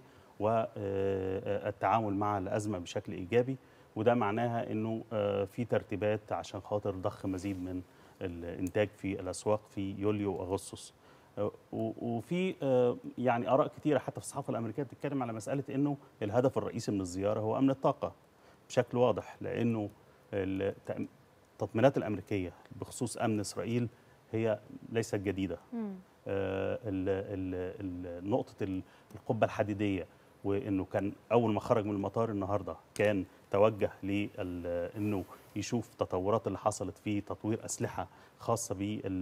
والتعامل مع الازمه بشكل ايجابي وده معناها انه آه، في ترتيبات عشان خاطر ضخ مزيد من الانتاج في الاسواق في يوليو واغسطس آه، و- وفي آه، يعني اراء كتيره حتى في الصحافه الامريكيه بتتكلم على مساله انه الهدف الرئيسي من الزياره هو امن الطاقه بشكل واضح لانه التأم- التطمينات الامريكيه بخصوص امن اسرائيل هي ليست جديده آه، ال- ال- ال- نقطة ال- القبة الحديدية وإنه كان أول ما خرج من المطار النهاردة كان توجه لإنه يشوف التطورات اللي حصلت في تطوير أسلحة خاصة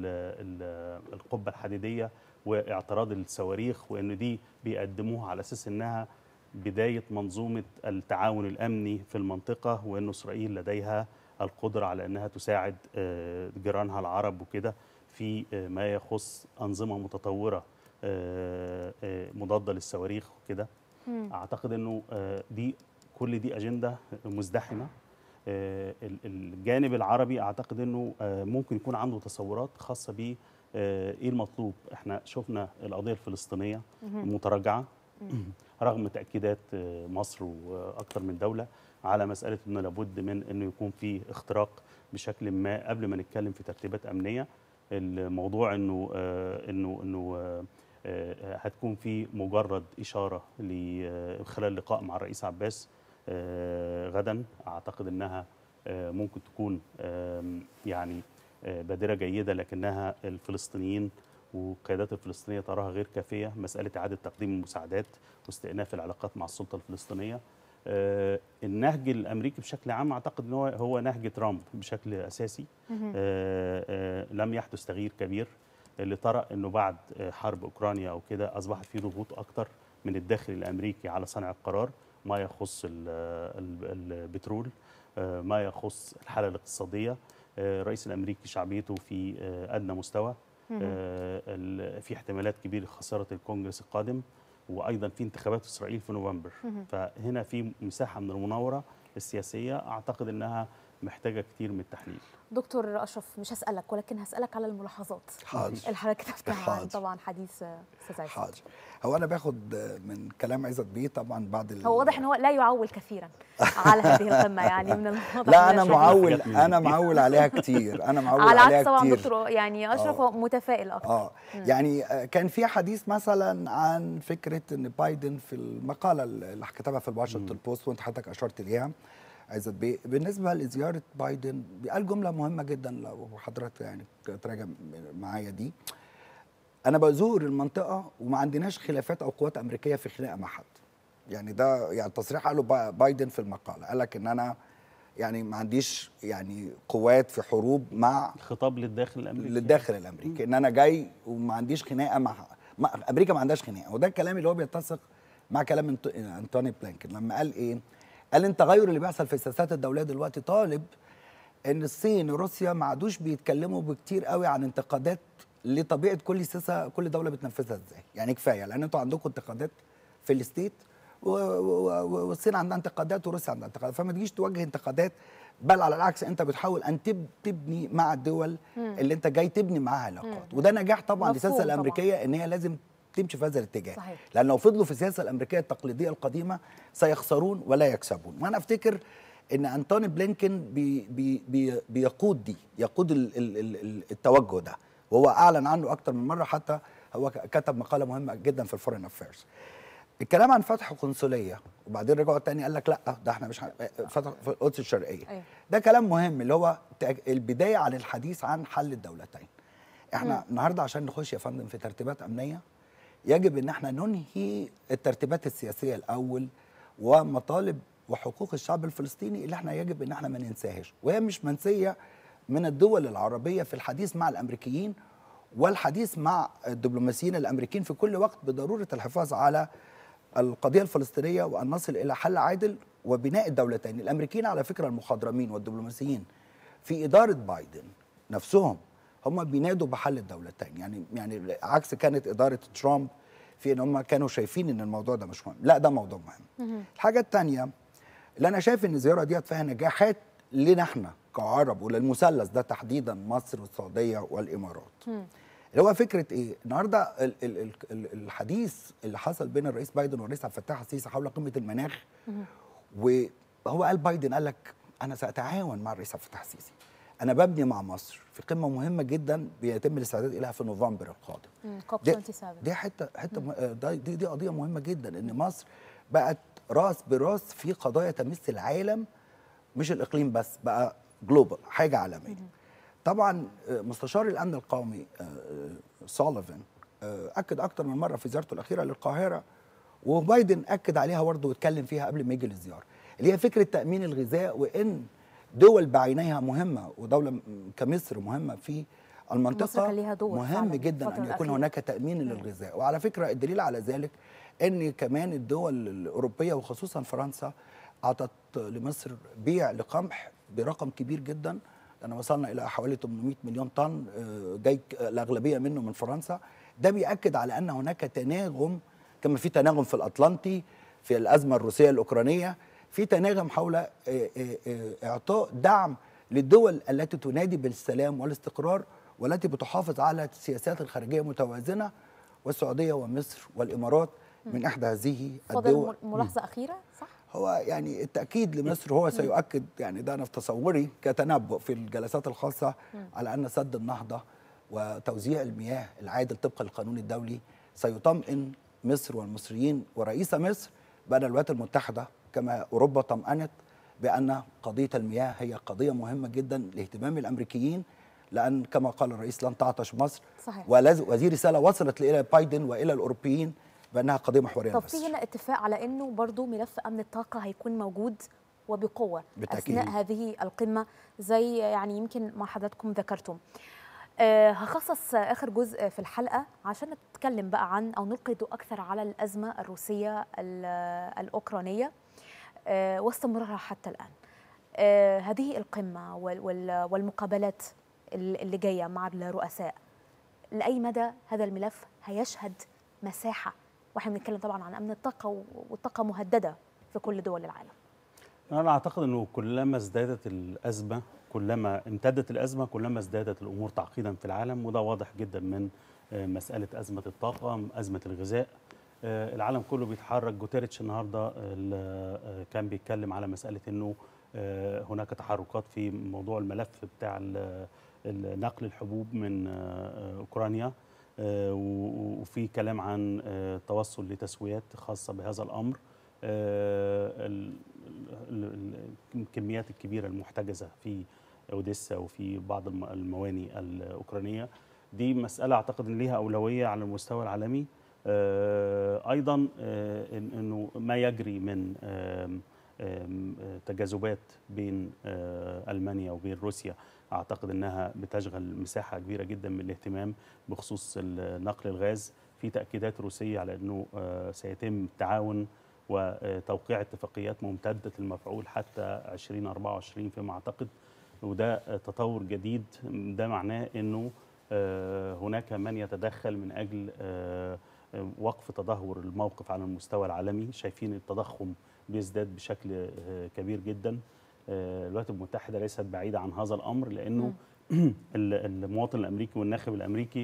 بالقبة الحديدية واعتراض الصواريخ وإن دي بيقدموها على أساس إنها بداية منظومة التعاون الأمني في المنطقة وإن إسرائيل لديها القدرة على أنها تساعد آه، جيرانها العرب وكده في آه، ما يخص أنظمة متطورة آه، آه، مضادة للصواريخ وكده مم. أعتقد أنه آه، دي كل دي أجندة مزدحمة آه، ال- الجانب العربي أعتقد أنه آه، ممكن يكون عنده تصورات خاصة ب آه، ايه المطلوب احنا شفنا القضيه الفلسطينيه مهم. متراجعه مم. رغم تاكيدات آه، مصر واكثر من دوله على مساله انه لابد من انه يكون في اختراق بشكل ما قبل ما نتكلم في ترتيبات امنيه الموضوع انه آه، انه انه آه، آه، هتكون في مجرد اشاره ل- خلال لقاء مع الرئيس عباس آه، غدا اعتقد انها آه، ممكن تكون آم، يعني آه، بادره جيده لكنها الفلسطينيين والقيادات الفلسطينيه تراها غير كافيه مساله اعاده تقديم المساعدات واستئناف العلاقات مع السلطه الفلسطينيه آه، النهج الامريكي بشكل عام اعتقد ان هو هو نهج ترامب بشكل اساسي مهم. آه، آه، لم يحدث تغيير كبير اللي طرأ انه بعد آه، حرب اوكرانيا او كده اصبحت في ضغوط اكتر من الداخل الامريكي على صانع القرار ما يخص ال- ال- البترول آه، ما يخص الحاله الاقتصاديه آه، الرئيس الامريكي شعبيته في آه، ادنى مستوى مهم. آه، ال- في احتمالات كبيره لخساره الكونجرس القادم وايضا في انتخابات في اسرائيل في نوفمبر مهم. فهنا في مساحه من المناوره السياسيه اعتقد انها محتاجه كتير من التحليل دكتور اشرف مش هسالك ولكن هسالك على الملاحظات حاضر. اللي حضرتك كتبتها عن حاضر. طبعا حديث آه، استاذ عزت حاضر هو انا باخد من كلام عزت بيه طبعا بعد ال... هو واضح ان هو لا يعول كثيرا على هذه القمه يعني من الواضح لا من انا الحديث. معول انا معول عليها كتير انا معول على عليها عكس طبعا كتير دكتور يعني اشرف آه. هو متفائل اكثر اه مم. يعني آه، كان في حديث مثلا عن فكره ان بايدن في المقاله اللي كتبها في الواشنطن بوست وانت حضرتك اشرت اليها عزت بيه بالنسبه لزياره بايدن قال جمله مهمه جدا لو حضرتك يعني تراجع معايا دي انا بزور المنطقه وما عندناش خلافات او قوات امريكيه في خناقه مع حد يعني ده يعني تصريح قاله با- بايدن في المقاله قال لك ان انا يعني ما عنديش يعني قوات في حروب مع خطاب للداخل الامريكي للداخل الامريكي ان انا جاي وما عنديش خناقه مع ما امريكا ما عندهاش خناقه وده الكلام اللي هو بيتسق مع كلام أنت- انتوني بلينكن لما قال ايه قال التغير اللي بيحصل في السياسات الدوليه دلوقتي طالب ان الصين وروسيا ما عادوش بيتكلموا بكتير قوي عن انتقادات لطبيعه كل سياسه كل دوله بتنفذها ازاي يعني كفايه لان انتوا عندكم انتقادات في الستيت و- و- و- والصين عندها انتقادات وروسيا عندها انتقادات فما تجيش توجه انتقادات بل على العكس انت بتحاول ان تب- تبني مع الدول مم. اللي انت جاي تبني معاها علاقات وده نجاح طبعا مفهوم للسياسه طبعاً. الامريكيه ان هي لازم تمشي في هذا الاتجاه صحيح. لان لو فضلوا في السياسه الامريكيه التقليديه القديمه سيخسرون ولا يكسبون وانا افتكر ان انتوني بلينكن بي بي بي بيقود دي يقود ال ال ال التوجه ده وهو اعلن عنه اكتر من مره حتى هو ك- كتب مقاله مهمه جدا في الفورين افيرز الكلام عن فتح قنصليه وبعدين رجعوا تاني قال لك لا ده احنا مش ه- فتح في القدس الشرقيه أيوة. ده كلام مهم اللي هو تأك- البدايه عن الحديث عن حل الدولتين احنا مم. النهارده عشان نخش يا فندم في ترتيبات امنيه يجب ان احنا ننهي الترتيبات السياسيه الاول ومطالب وحقوق الشعب الفلسطيني اللي احنا يجب ان احنا ما ننساهاش وهي مش منسيه من الدول العربيه في الحديث مع الامريكيين والحديث مع الدبلوماسيين الامريكيين في كل وقت بضروره الحفاظ على القضيه الفلسطينيه وان نصل الى حل عادل وبناء الدولتين الامريكيين على فكره المخضرمين والدبلوماسيين في اداره بايدن نفسهم هم بينادوا بحل الدولتين يعني يعني عكس كانت اداره ترامب في ان هم كانوا شايفين ان الموضوع ده مش مهم لا ده موضوع مهم الحاجه الثانيه اللي انا شايف ان الزياره ديت فيها نجاحات لنا احنا كعرب وللمثلث ده تحديدا مصر والسعوديه والامارات اللي هو فكره ايه؟ النهارده ال- ال- ال- ال- الحديث اللي حصل بين الرئيس بايدن والرئيس عبد الفتاح السيسي حول قمه المناخ وهو قال بايدن قال لك انا ساتعاون مع الرئيس عبد الفتاح السيسي انا ببني مع مصر في قمه مهمه جدا بيتم الاستعداد اليها في نوفمبر القادم كوب دي- 27 دي حته حته م- آه، ده- دي دي قضيه مهمه جدا ان مصر بقت راس براس في قضايا تمس العالم مش الاقليم بس بقى جلوبال حاجه عالميه طبعا آه، مستشار الامن القومي آه، آه، سوليفان آه، اكد اكتر من مره في زيارته الاخيره للقاهره وبايدن اكد عليها برضه واتكلم فيها قبل ما يجي للزياره اللي هي فكره تامين الغذاء وان دول بعينيها مهمه ودوله م- كمصر مهمه في مصر المنطقه كان ليها دور مهم فعلاً جدا الفترة ان يكون الأخيرة. هناك تامين للغذاء وعلى فكره الدليل على ذلك ان كمان الدول الاوروبيه وخصوصا فرنسا اعطت لمصر بيع لقمح برقم كبير جدا لان وصلنا الى حوالي 800 مليون طن آه، جاي ك- الاغلبيه منه من فرنسا ده بياكد على ان هناك تناغم كما في تناغم في الاطلنطي في الازمه الروسيه الاوكرانيه في تناغم حول آه، آه، آه، اعطاء دعم للدول التي تنادي بالسلام والاستقرار والتي بتحافظ على سياسات الخارجيه متوازنه والسعوديه ومصر والامارات من احدى هذه فاضل الدول م- ملاحظه اخيره صح هو يعني التأكيد لمصر هو سيؤكد يعني ده أنا في تصوري كتنبؤ في الجلسات الخاصة مم. على أن سد النهضة وتوزيع المياه العادل طبقا للقانون الدولي سيطمئن مصر والمصريين ورئيس مصر بأن الولايات المتحدة كما أوروبا طمأنت بأن قضية المياه هي قضية مهمة جدا لاهتمام الأمريكيين لأن كما قال الرئيس لن تعطش مصر صحيح ولز- وهذه رسالة وصلت إلى بايدن وإلى الأوروبيين بأنها قضية محورية طب لمصر. في هنا اتفاق على انه برضو ملف امن الطاقه هيكون موجود وبقوه بالتأكيد. اثناء هذه القمه زي يعني يمكن ما حضراتكم ذكرتم أه هخصص اخر جزء في الحلقه عشان نتكلم بقى عن او نلقي ضوء اكثر على الازمه الروسيه ال- الاوكرانيه أه واستمرارها حتى الان أه هذه القمه وال- وال- والمقابلات ال- اللي جايه مع الرؤساء لاي مدى هذا الملف هيشهد مساحه واحنا بنتكلم طبعا عن امن الطاقه و- والطاقه مهدده في كل دول العالم أنا أعتقد أنه كلما ازدادت الأزمة كلما امتدت الأزمة كلما ازدادت الأمور تعقيدا في العالم وده واضح جدا من آه، مسألة أزمة الطاقة أزمة الغذاء آه، العالم كله بيتحرك جوتيريتش النهاردة ال- آه، كان بيتكلم على مسألة أنه آه، هناك تحركات في موضوع الملف بتاع ال- ال- نقل الحبوب من آه، آه، أوكرانيا آه، و- وفي كلام عن آه، توصل لتسويات خاصة بهذا الأمر آه، ال- ال- ال- الكميات الكبيرة المحتجزة في أوديسا وفي بعض الم- المواني الأوكرانية دي مسألة أعتقد أن ليها أولوية على المستوى العالمي آه، أيضا آه، إن- أنه ما يجري من آم، آم، آه، تجاذبات بين آه، ألمانيا وبين روسيا أعتقد أنها بتشغل مساحة كبيرة جدا من الاهتمام بخصوص ال- نقل الغاز في تأكيدات روسية على أنه آه، سيتم التعاون وتوقيع اتفاقيات ممتدة المفعول حتى 2024 فيما أعتقد وده آه، تطور جديد ده معناه أنه آه، هناك من يتدخل من أجل آه، آه، وقف تدهور الموقف على المستوى العالمي شايفين التضخم بيزداد بشكل آه، كبير جدا آه، الولايات المتحدة ليست بعيدة عن هذا الأمر لأنه ال- المواطن الأمريكي والناخب الأمريكي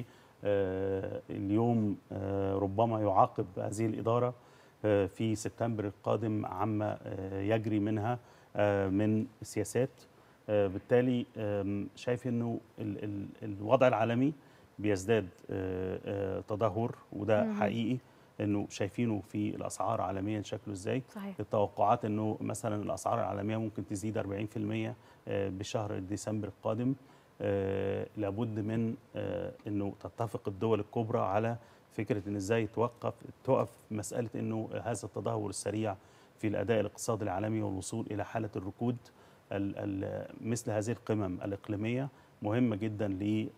آه، اليوم آه، ربما يعاقب هذه الإدارة آه، في سبتمبر القادم عما آه، يجري منها آه، من سياسات آه، بالتالي آم، شايف انه ال- ال- الوضع العالمي بيزداد آه، آه، تدهور وده مهم. حقيقي انه شايفينه في الاسعار عالميا شكله ازاي صحيح. التوقعات انه مثلا الاسعار العالميه ممكن تزيد 40% آه، بشهر ديسمبر القادم آه، لابد من آه، انه تتفق الدول الكبرى على فكره ان ازاي توقف توقف مساله انه هذا التدهور السريع في الاداء الاقتصادي العالمي والوصول الى حاله الركود ال- ال- مثل هذه القمم الاقليميه مهمه جدا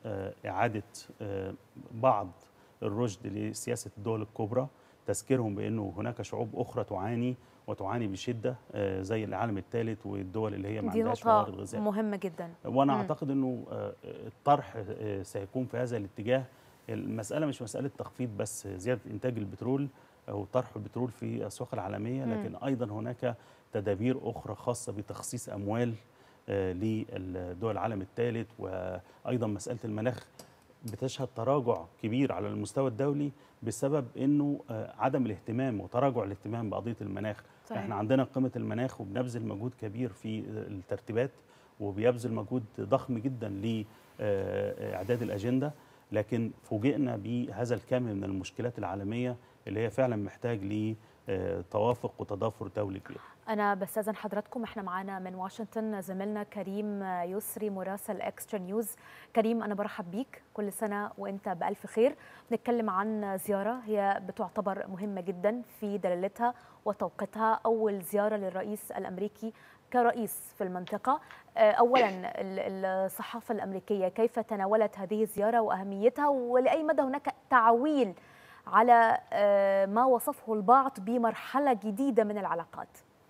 لاعاده آه، بعض الرشد لسياسه الدول الكبرى تذكيرهم بانه هناك شعوب اخرى تعاني وتعاني بشده آه، زي العالم الثالث والدول اللي هي ما دي عندهاش موارد نقطه غذاء مهمه جدا وانا مم. اعتقد انه آه، الطرح آه، سيكون في هذا الاتجاه المساله مش مساله تخفيض بس زياده انتاج البترول او طرح البترول في الاسواق العالميه مم. لكن ايضا هناك تدابير اخرى خاصه بتخصيص اموال آه، للدول العالم الثالث وايضا مساله المناخ بتشهد تراجع كبير على المستوى الدولي بسبب انه آه، عدم الاهتمام وتراجع الاهتمام بقضيه المناخ صحيح. احنا عندنا قيمه المناخ وبنبذل مجهود كبير في الترتيبات وبيبذل مجهود ضخم جدا لاعداد الاجنده لكن فوجئنا بهذا الكم من المشكلات العالميه اللي هي فعلا محتاج لتوافق وتضافر دولي كبير أنا بستأذن حضراتكم إحنا معانا من واشنطن زميلنا كريم يسري مراسل إكسترا نيوز كريم أنا برحب بيك كل سنة وأنت بألف خير نتكلم عن زيارة هي بتعتبر مهمة جدا في دلالتها وتوقيتها أول زيارة للرئيس الأمريكي كرئيس في المنطقة آه، أولا ال- الصحافة الأمريكية كيف تناولت هذه الزيارة وأهميتها ولأي مدى هناك تعويل على آه، ما وصفه البعض بمرحلة جديدة من العلاقات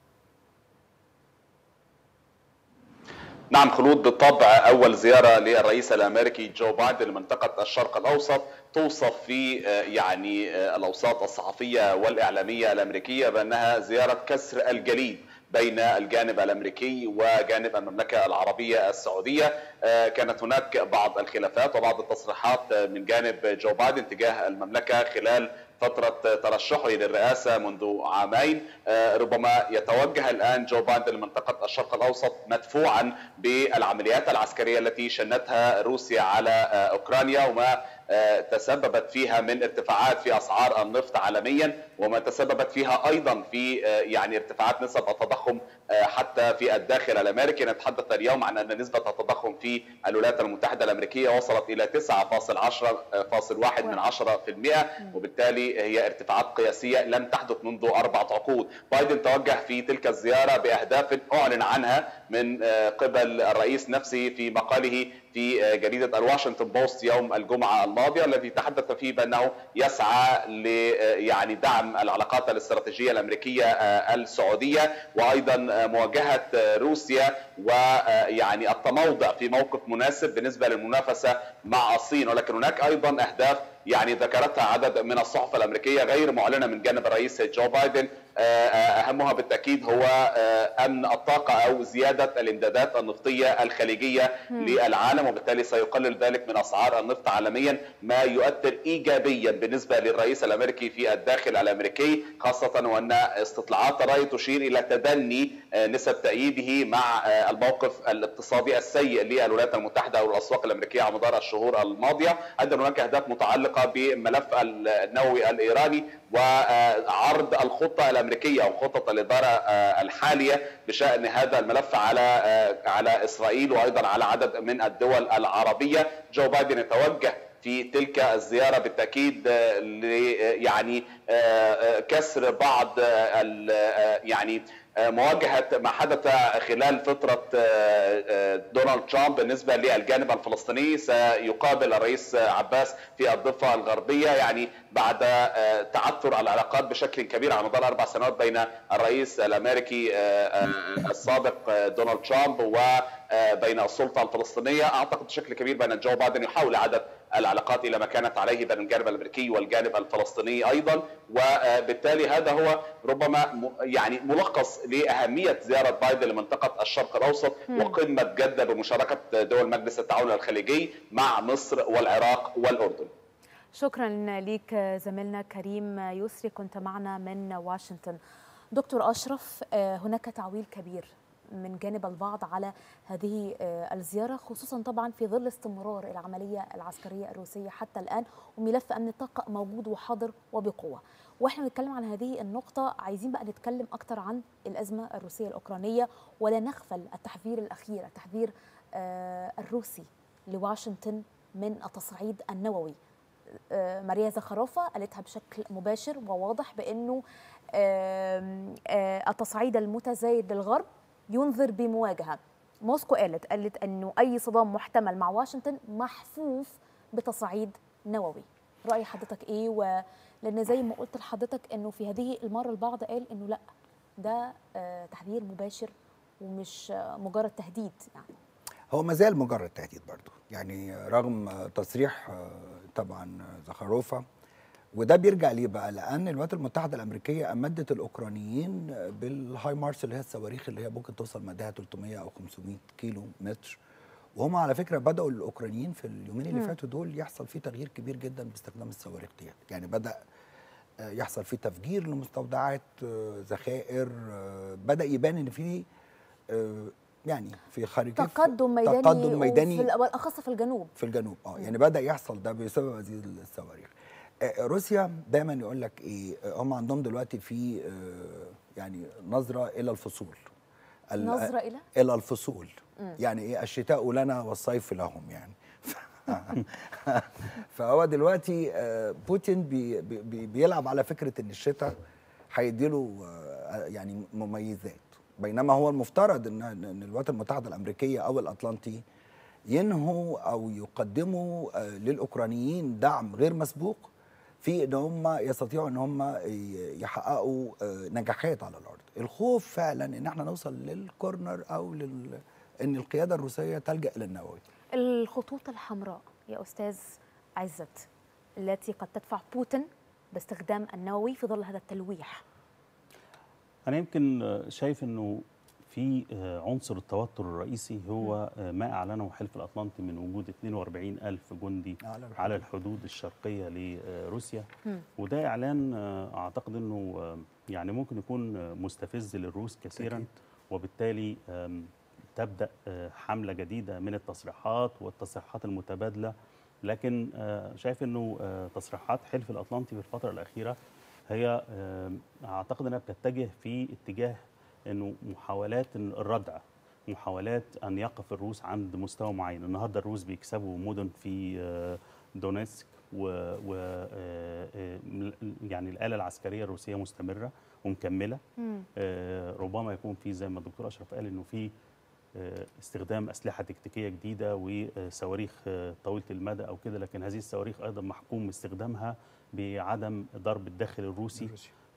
نعم خلود بالطبع أول زيارة للرئيس الأمريكي جو بايدن لمنطقة الشرق الأوسط توصف في آه، يعني آه، الأوساط الصحفية والإعلامية الأمريكية بأنها زيارة كسر الجليد بين الجانب الامريكي وجانب المملكه العربيه السعوديه آه، كانت هناك بعض الخلافات وبعض التصريحات آه، من جانب جو بايدن تجاه المملكه خلال فترة ترشحه للرئاسة منذ عامين آه، ربما يتوجه الآن جو بايدن لمنطقة الشرق الأوسط مدفوعا بالعمليات العسكرية التي شنتها روسيا على آه، أوكرانيا وما آه، تسببت فيها من ارتفاعات في اسعار النفط عالميا وما تسببت فيها ايضا في آه، يعني ارتفاعات نسب التضخم آه، حتى في الداخل الامريكي نتحدث اليوم عن ان نسبه التضخم في الولايات المتحده الامريكيه وصلت الى 9.10.1 من 10% وبالتالي هي ارتفاعات قياسيه لم تحدث منذ اربعه عقود بايدن توجه في تلك الزياره باهداف اعلن عنها من آه، قبل الرئيس نفسه في مقاله في آه، جريده الواشنطن بوست يوم الجمعه الماضيه الذي تحدث فيه بانه يسعى ل آه، يعني دعم العلاقات الاستراتيجيه الامريكيه آه، السعوديه وايضا آه، مواجهه آه، روسيا ويعني التموضع في موقف مناسب بالنسبه للمنافسه مع الصين ولكن هناك ايضا اهداف يعني ذكرتها عدد من الصحف الامريكيه غير معلنه من جانب الرئيس جو بايدن آه، آه، اهمها بالتاكيد هو آه، امن الطاقه او زياده الامدادات النفطيه الخليجيه مم. للعالم وبالتالي سيقلل ذلك من اسعار النفط عالميا ما يؤثر ايجابيا بالنسبه للرئيس الامريكي في الداخل الامريكي خاصه وان استطلاعات الراي تشير الى تدني آه، نسب تأييده مع آه، الموقف الاقتصادي السيء للولايات المتحده والاسواق الامريكيه على مدار الشهور الماضيه ايضا هناك اهداف متعلقه بملف النووي الايراني وعرض الخطه الامريكيه او خطه الاداره آه، الحاليه بشان هذا الملف على آه، على اسرائيل وايضا على عدد من الدول العربيه جو بايدن يتوجه في تلك الزياره بالتاكيد آه، ل آه، يعني آه، آه، كسر بعض آه، ال- آه، يعني آه، مواجهه ما حدث خلال فتره آه، آه، دونالد ترامب بالنسبه للجانب الفلسطيني سيقابل الرئيس عباس في الضفه الغربيه يعني بعد آه، تعثر العلاقات بشكل كبير على مدار اربع سنوات بين الرئيس الامريكي آه، آه، السابق آه، دونالد ترامب وبين السلطه الفلسطينيه اعتقد بشكل كبير بان جو بايدن يحاول اعاده العلاقات الى ما كانت عليه بين الجانب الامريكي والجانب الفلسطيني ايضا وبالتالي هذا هو ربما م- يعني ملخص لاهميه زياره بايدن لمنطقه الشرق الاوسط مم. وقمه جده بمشاركه دول مجلس التعاون الخليجي مع مصر والعراق والاردن. شكرا ليك زميلنا كريم يسري كنت معنا من واشنطن دكتور أشرف آه، هناك تعويل كبير من جانب البعض على هذه آه، الزيارة خصوصا طبعا في ظل استمرار العملية العسكرية الروسية حتى الآن وملف أمن الطاقة موجود وحاضر وبقوة واحنا بنتكلم عن هذه النقطة عايزين بقى نتكلم أكتر عن الأزمة الروسية الأوكرانية ولا نغفل التحذير الأخير التحذير آه، الروسي لواشنطن من التصعيد النووي آه، ماريا زخرافة قالتها بشكل مباشر وواضح بأنه آم، آه، التصعيد المتزايد للغرب ينذر بمواجهة موسكو قالت قالت أنه أي صدام محتمل مع واشنطن محفوف بتصعيد نووي رأي حضرتك إيه و... لأن زي ما قلت لحضرتك أنه في هذه المرة البعض قال أنه لا ده آه، تحذير مباشر ومش آه، مجرد تهديد يعني هو ما زال مجرد تهديد برضه يعني رغم تصريح آه، طبعا زخاروفا وده بيرجع ليه بقى لان الولايات المتحده الامريكيه امدت الاوكرانيين بالهاي مارس اللي هي الصواريخ اللي هي ممكن توصل مداها 300 او 500 كيلو متر وهم على فكره بداوا الاوكرانيين في اليومين اللي مم. فاتوا دول يحصل فيه تغيير كبير جدا باستخدام الصواريخ ديت يعني بدا آه، يحصل فيه تفجير لمستودعات آه، ذخائر آه، بدا يبان ان في آه، يعني في خارجيه تقدم ميداني تقدم ميداني وفي ال- والاخص في الجنوب في الجنوب اه يعني بدا يحصل ده بسبب هذه الصواريخ آه، روسيا دايما يقول لك ايه آه، هم عندهم دلوقتي في آه، يعني نظره الى الفصول ال- نظرة إلى؟ الى الفصول مم. يعني ايه الشتاء لنا والصيف لهم يعني فهو دلوقتي آه، بوتين بي بي بي- بيلعب على فكره ان الشتاء هيديله آه، يعني مميزات بينما هو المفترض ان ان الولايات المتحده الامريكيه او الاطلنطي ينهوا او يقدموا آه، للاوكرانيين دعم غير مسبوق في ان هم يستطيعوا ان هم ي- يحققوا آه، نجاحات على الارض الخوف فعلا ان احنا نوصل للكورنر او لل ان القياده الروسيه تلجا للنووي الخطوط الحمراء يا استاذ عزت التي قد تدفع بوتين باستخدام النووي في ظل هذا التلويح أنا يمكن آه، شايف إنه في آه، عنصر التوتر الرئيسي هو آه، ما أعلنه حلف الأطلنطي من وجود 42 ألف جندي على الحدود. على الحدود الشرقية لروسيا مم. وده إعلان آه، أعتقد إنه آه، يعني ممكن يكون آه، مستفز للروس كثيرا أكيد. وبالتالي آم، تبدأ آه، حملة جديدة من التصريحات والتصريحات المتبادلة لكن آه، شايف إنه آه، تصريحات حلف الأطلنطي في الفترة الأخيرة هي آم، اعتقد انها بتتجه في اتجاه انه محاولات الردع محاولات ان يقف الروس عند مستوى معين النهارده الروس بيكسبوا مدن في آه، دونيتسك و, و آه، آه، يعني الاله العسكريه الروسيه مستمره ومكمله مم. آه، ربما يكون في زي ما الدكتور اشرف قال انه في آه، استخدام اسلحه تكتيكيه جديده وصواريخ آه، طويله المدى او كده لكن هذه الصواريخ ايضا محكوم استخدامها بعدم ضرب الداخل الروسي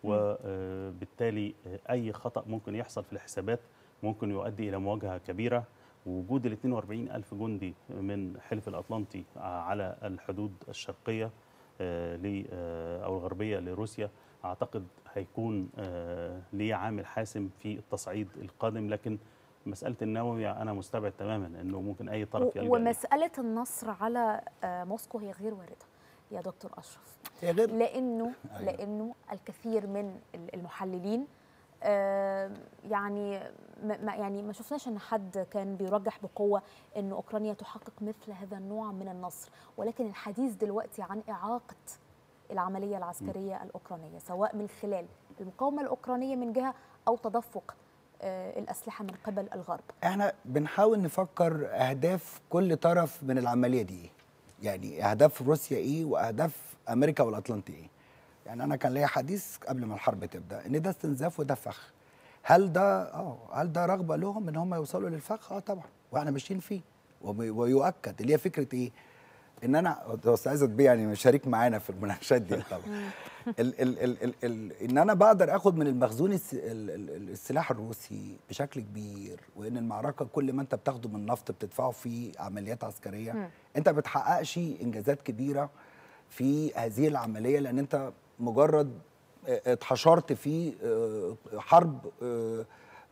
وبالتالي اي خطا ممكن يحصل في الحسابات ممكن يؤدي الى مواجهه كبيره وجود ال 42 ألف جندي من حلف الأطلنطي على الحدود الشرقية آه، ل- آه، أو الغربية لروسيا أعتقد هيكون آه، ليه عامل حاسم في التصعيد القادم لكن مسألة النووي أنا مستبعد تماما أنه ممكن أي طرف يلجأ ليه. ومسألة النصر على آه، موسكو هي غير واردة يا دكتور أشرف هي غير لأنه أيوة. لأنه الكثير من ال- المحللين آه، يعني ما ما- يعني ما شفناش ان حد كان بيرجح بقوه انه اوكرانيا تحقق مثل هذا النوع من النصر ولكن الحديث دلوقتي عن اعاقه العمليه العسكريه الاوكرانيه سواء من خلال المقاومه الاوكرانيه من جهه او تدفق آه، الاسلحه من قبل الغرب احنا بنحاول نفكر اهداف كل طرف من العمليه دي ايه يعني اهداف روسيا ايه واهداف امريكا والاطلنطي ايه يعني انا كان ليا حديث قبل ما الحرب تبدا ان ده استنزاف وده فخ هل ده اه هل ده رغبه لهم ان هم يوصلوا للفخ اه طبعا واحنا ماشيين فيه وب- ويؤكد اللي هي فكره ايه ان انا استاذ عزت بيه يعني شريك معانا في المناقشات دي طبعا ال ال ال ال ال ان انا بقدر اخد من المخزون الس ال ال السلاح الروسي بشكل كبير وان المعركه كل ما انت بتاخده من نفط بتدفعه في عمليات عسكريه مم. انت ما بتحققش انجازات كبيره في هذه العمليه لان انت مجرد اه، اتحشرت في اه، حرب اه،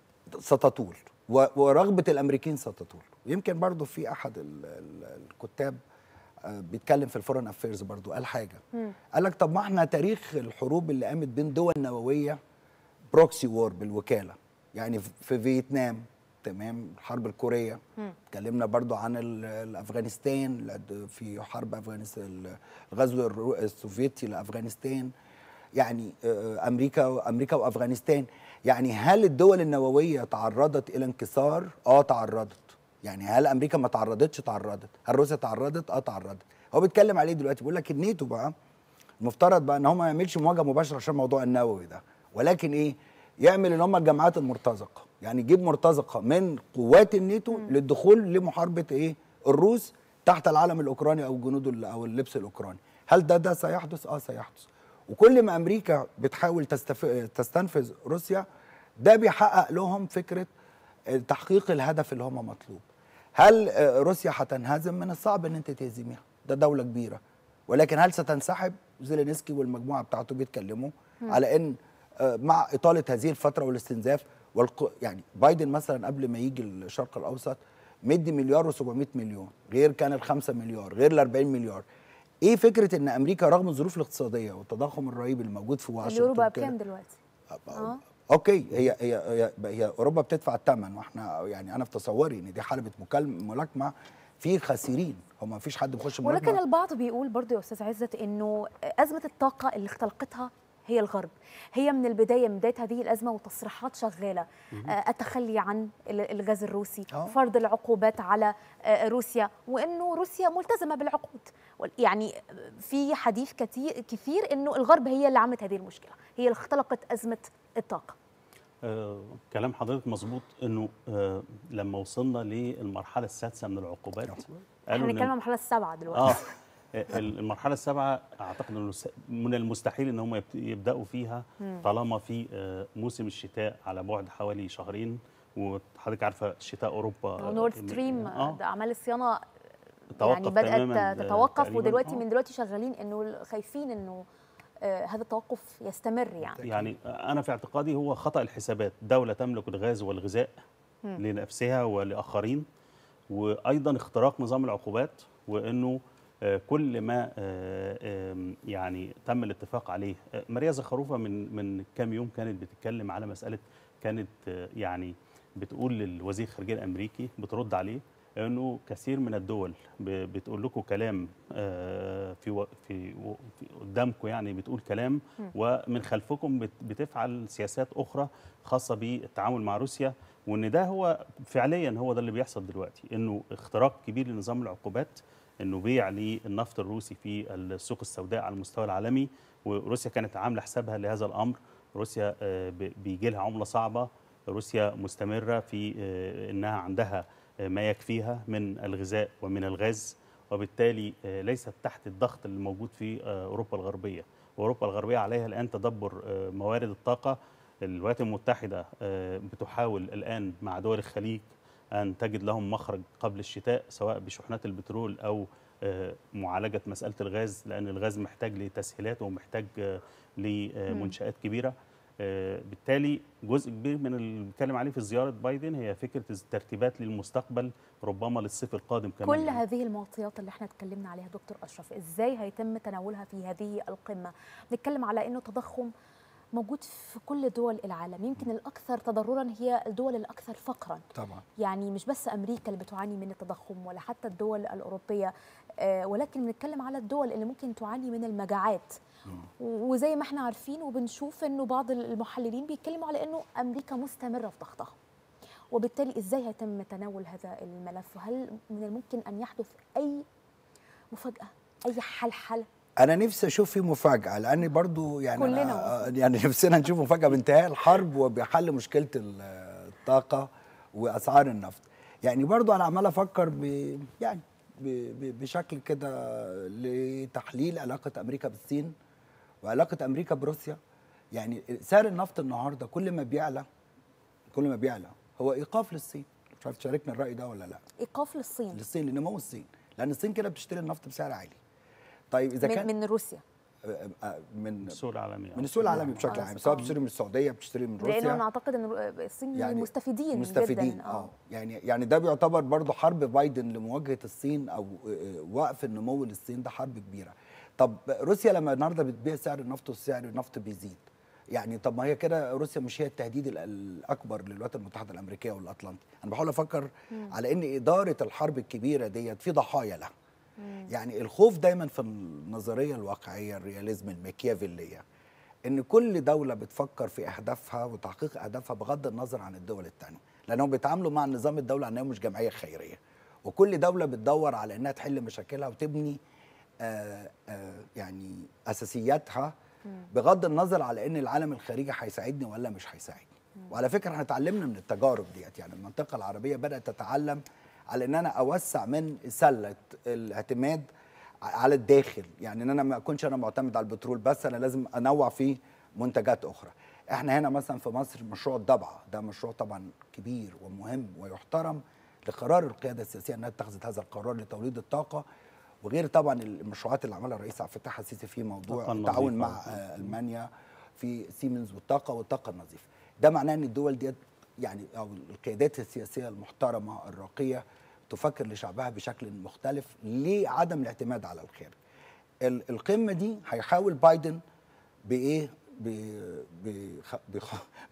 ستطول و- ورغبه الامريكان ستطول يمكن برضو في احد ال- ال- الكتاب اه، بيتكلم في الفورن افيرز برضو قال حاجه قال لك طب ما احنا تاريخ الحروب اللي قامت بين دول نوويه بروكسي وور بالوكاله يعني في- في فيتنام تمام الحرب الكوريه اتكلمنا برضو عن ال- الافغانستان لد- في حرب افغانستان الغزو الرو- السوفيتي لافغانستان يعني آه، امريكا امريكا وافغانستان يعني هل الدول النوويه تعرضت الى انكسار اه تعرضت يعني هل امريكا ما تعرضتش تعرضت هل روسيا تعرضت اه تعرضت هو بيتكلم عليه دلوقتي بيقول لك الناتو بقى المفترض بقى ان هم ما يعملش مواجهه مباشره عشان موضوع النووي ده ولكن ايه يعمل اللي هم الجماعات المرتزقه يعني يجيب مرتزقه من قوات الناتو للدخول لمحاربه ايه الروس تحت العلم الاوكراني او الجنود ال- او اللبس الاوكراني هل ده ده سيحدث اه سيحدث وكل ما امريكا بتحاول تستف... تستنفذ روسيا ده بيحقق لهم فكره آه، تحقيق الهدف اللي هم مطلوب هل آه، روسيا هتنهزم من الصعب ان انت تهزميها ده دوله كبيره ولكن هل ستنسحب زيلينسكي والمجموعه بتاعته بيتكلموا مم. على ان آه، مع اطاله هذه الفتره والاستنزاف والق... يعني بايدن مثلا قبل ما يجي الشرق الاوسط مدي مليار و700 مليون غير كان ال 5 مليار غير ال 40 مليار ايه فكره ان امريكا رغم الظروف الاقتصاديه والتضخم الرهيب اللي موجود في واشنطن اليورو بقى كده، بكام دلوقتي؟ اه اوكي هي هي هي, هي اوروبا بتدفع الثمن واحنا يعني انا في تصوري ان دي حلبة مكالم- ملاكمه في خاسرين هو ما فيش حد بيخش ولكن ملاكمه البعض بيقول برضو يا استاذ عزت انه ازمه الطاقه اللي اختلقتها هي الغرب هي من البدايه من بدايه هذه الازمه وتصريحات شغاله مهم. آه، التخلي عن ال- الغاز الروسي آه. فرض العقوبات على آه، روسيا وانه روسيا ملتزمه بالعقود وال- يعني في حديث كثير كثير انه الغرب هي اللي عملت هذه المشكله هي اللي اختلقت ازمه الطاقه آه، كلام حضرتك مظبوط انه آه، لما وصلنا للمرحله السادسه من العقوبات احنا قالوا إن- بنتكلم عن المرحله السابعه دلوقتي اه ال- المرحله السابعه اعتقد انه س- من المستحيل ان هم يبت- يبداوا فيها مم. طالما في آه، موسم الشتاء على بعد حوالي شهرين وحضرتك عارفه شتاء اوروبا نورد آه، ستريم اه ده اعمال الصيانه توقف يعني بدات تماماً، آه، تتوقف تقريباً. ودلوقتي آه. من دلوقتي شغالين انه خايفين انه آه، هذا التوقف يستمر يعني يعني انا في اعتقادي هو خطا الحسابات دوله تملك الغاز والغذاء مم. لنفسها ولاخرين وايضا اختراق نظام العقوبات وانه آه، كل ما آه، آم، يعني تم الاتفاق عليه آه، ماريا زخروفه من من كام يوم كانت بتتكلم على مساله كانت آه، يعني بتقول للوزير الخارجيه الامريكي بترد عليه انه كثير من الدول ب- بتقول لكم كلام آه، في و- في و- في قدامكم يعني بتقول كلام مم. ومن خلفكم بت- بتفعل سياسات اخرى خاصه بالتعامل مع روسيا وان ده هو فعليا هو ده اللي بيحصل دلوقتي انه اختراق كبير لنظام العقوبات انه بيع للنفط الروسي في السوق السوداء على المستوى العالمي وروسيا كانت عامله حسابها لهذا الامر روسيا آه، ب- بيجي لها عمله صعبه روسيا مستمره في آه، انها عندها آه، ما يكفيها من الغذاء ومن الغاز وبالتالي آه، ليست تحت الضغط اللي موجود في آه، اوروبا الغربيه واوروبا الغربيه عليها الان تدبر آه، موارد الطاقه الولايات المتحده آه، بتحاول الان مع دول الخليج ان تجد لهم مخرج قبل الشتاء سواء بشحنات البترول او آه، معالجه مساله الغاز لان الغاز محتاج لتسهيلات ومحتاج آه، لمنشات كبيره آه، بالتالي جزء كبير من اللي بنتكلم عليه في زياره بايدن هي فكره الترتيبات للمستقبل ربما للصيف القادم كمان كل يعني. هذه المعطيات اللي احنا اتكلمنا عليها دكتور اشرف ازاي هيتم تناولها في هذه القمه نتكلم على انه تضخم موجود في كل دول العالم يمكن الاكثر تضررا هي الدول الاكثر فقرا طبعا يعني مش بس امريكا اللي بتعاني من التضخم ولا حتى الدول الاوروبيه آه، ولكن بنتكلم على الدول اللي ممكن تعاني من المجاعات و- وزي ما احنا عارفين وبنشوف انه بعض المحللين بيتكلموا على انه امريكا مستمره في ضغطها وبالتالي ازاي هيتم تناول هذا الملف وهل من الممكن ان يحدث اي مفاجاه اي حلحله انا نفسي اشوف في مفاجاه لان برضو يعني كلنا أنا يعني نفسنا نشوف مفاجاه بانتهاء الحرب وبحل مشكله ال- الطاقه واسعار النفط يعني برضو انا عمال افكر ب يعني ب ب بشكل كده لتحليل علاقه امريكا بالصين وعلاقه امريكا بروسيا يعني سعر النفط النهارده كل ما بيعلى كل ما بيعلى هو ايقاف للصين مش عارف تشاركنا الراي ده ولا لا ايقاف للصين للصين لنمو الصين لان الصين كده بتشتري النفط بسعر عالي طيب اذا كان من, من روسيا آه، آه، من السوق العالمي من السوق العالمي بشكل آه، عام سواء آه. بتشتري من السعوديه بتشتري من روسيا لانه انا اعتقد ان الصين يعني مستفيدين مستفيدين جدا اه يعني يعني ده بيعتبر برضو حرب بايدن لمواجهه الصين او آه، آه، وقف النمو للصين ده حرب كبيره طب روسيا لما النهارده بتبيع سعر النفط وسعر النفط بيزيد يعني طب ما هي كده روسيا مش هي التهديد ال- الاكبر للولايات المتحده الامريكيه والاطلنطي انا بحاول افكر مم. على ان اداره الحرب الكبيره ديت في ضحايا لها يعني الخوف دايما في النظريه الواقعيه الرياليزم الميكيافيليه ان كل دوله بتفكر في اهدافها وتحقيق اهدافها بغض النظر عن الدول الثانيه لانهم بيتعاملوا مع النظام الدولي على انها مش جمعيه خيريه وكل دوله بتدور على انها تحل مشاكلها وتبني آه آه يعني اساسياتها بغض النظر على ان العالم الخارجي هيساعدني ولا مش هيساعدني وعلى فكره احنا اتعلمنا من التجارب ديت يعني المنطقه العربيه بدات تتعلم على ان انا اوسع من سله الاعتماد على الداخل يعني ان انا ما اكونش انا معتمد على البترول بس انا لازم انوع في منتجات اخرى احنا هنا مثلا في مصر مشروع الضبعه ده مشروع طبعا كبير ومهم ويحترم لقرار القياده السياسيه انها اتخذت هذا القرار لتوليد الطاقه وغير طبعا المشروعات اللي عملها الرئيس عبد الفتاح السيسي في موضوع الطاقة التعاون النظيفة. مع آه، المانيا في سيمنز والطاقه والطاقه النظيفه ده معناه ان الدول ديت يعني او القيادات السياسيه المحترمه الراقيه تفكر لشعبها بشكل مختلف لعدم الاعتماد على الخارج ال- القمه دي هيحاول بايدن بايه ب- بخ- بخ-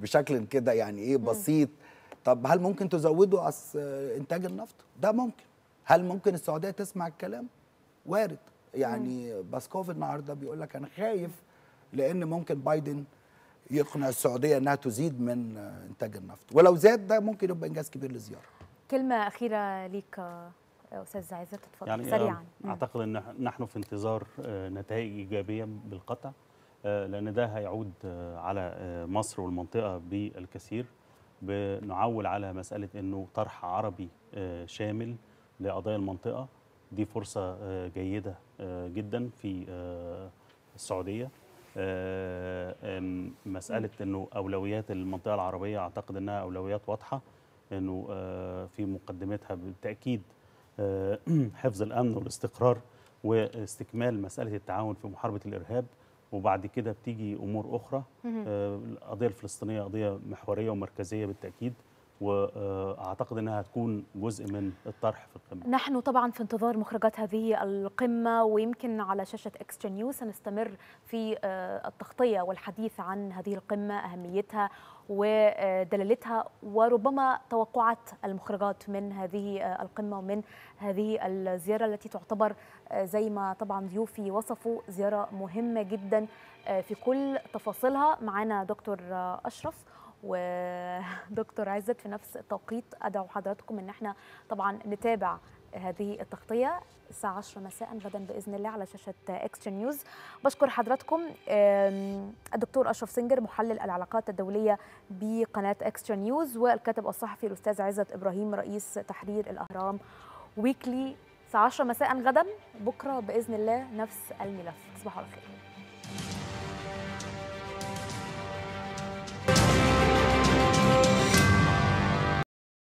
بشكل كده يعني ايه بسيط طب هل ممكن تزودوا أس انتاج النفط ده ممكن هل ممكن السعوديه تسمع الكلام وارد يعني باسكوف النهارده بيقول لك انا خايف لان ممكن بايدن يقنع السعوديه انها تزيد من آه، انتاج النفط ولو زاد ده ممكن يبقى انجاز كبير للزياره كلمه اخيره ليك آه، استاذ عزت اتفضل يعني سريعا آه، اعتقد ان نحن في انتظار آه، نتائج ايجابيه بالقطع آه، لان ده هيعود آه، على آه، مصر والمنطقه بالكثير بنعول على مساله انه طرح عربي آه، شامل لقضايا المنطقه دي فرصه آه، جيده آه، جدا في آه، السعوديه آه، آم، مساله انه اولويات المنطقه العربيه اعتقد انها اولويات واضحه انه آه، في مقدمتها بالتاكيد آه، حفظ الامن والاستقرار واستكمال مساله التعاون في محاربه الارهاب وبعد كده بتيجي امور اخرى مهم. آه، القضيه الفلسطينيه قضيه محوريه ومركزيه بالتاكيد واعتقد انها هتكون جزء من الطرح في القمه نحن طبعا في انتظار مخرجات هذه القمة ويمكن على شاشة اكسترا نيوز سنستمر في آه، التغطية والحديث عن هذه القمة أهميتها ودلالتها وربما توقعات المخرجات من هذه آه، القمة ومن هذه الزيارة التي تعتبر آه، زي ما طبعا ضيوفي وصفوا زيارة مهمة جدا آه، في كل تفاصيلها معنا دكتور آه، أشرف ودكتور عزت في نفس التوقيت ادعو حضراتكم ان احنا طبعا نتابع هذه التغطيه الساعه 10 مساء غدا باذن الله على شاشه اكسترا نيوز بشكر حضراتكم آم، الدكتور اشرف سنجر محلل العلاقات الدوليه بقناه اكسترا نيوز والكاتب الصحفي الاستاذ عزت ابراهيم رئيس تحرير الاهرام ويكلي الساعه 10 مساء غدا بكره باذن الله نفس الملف تصبحوا على خير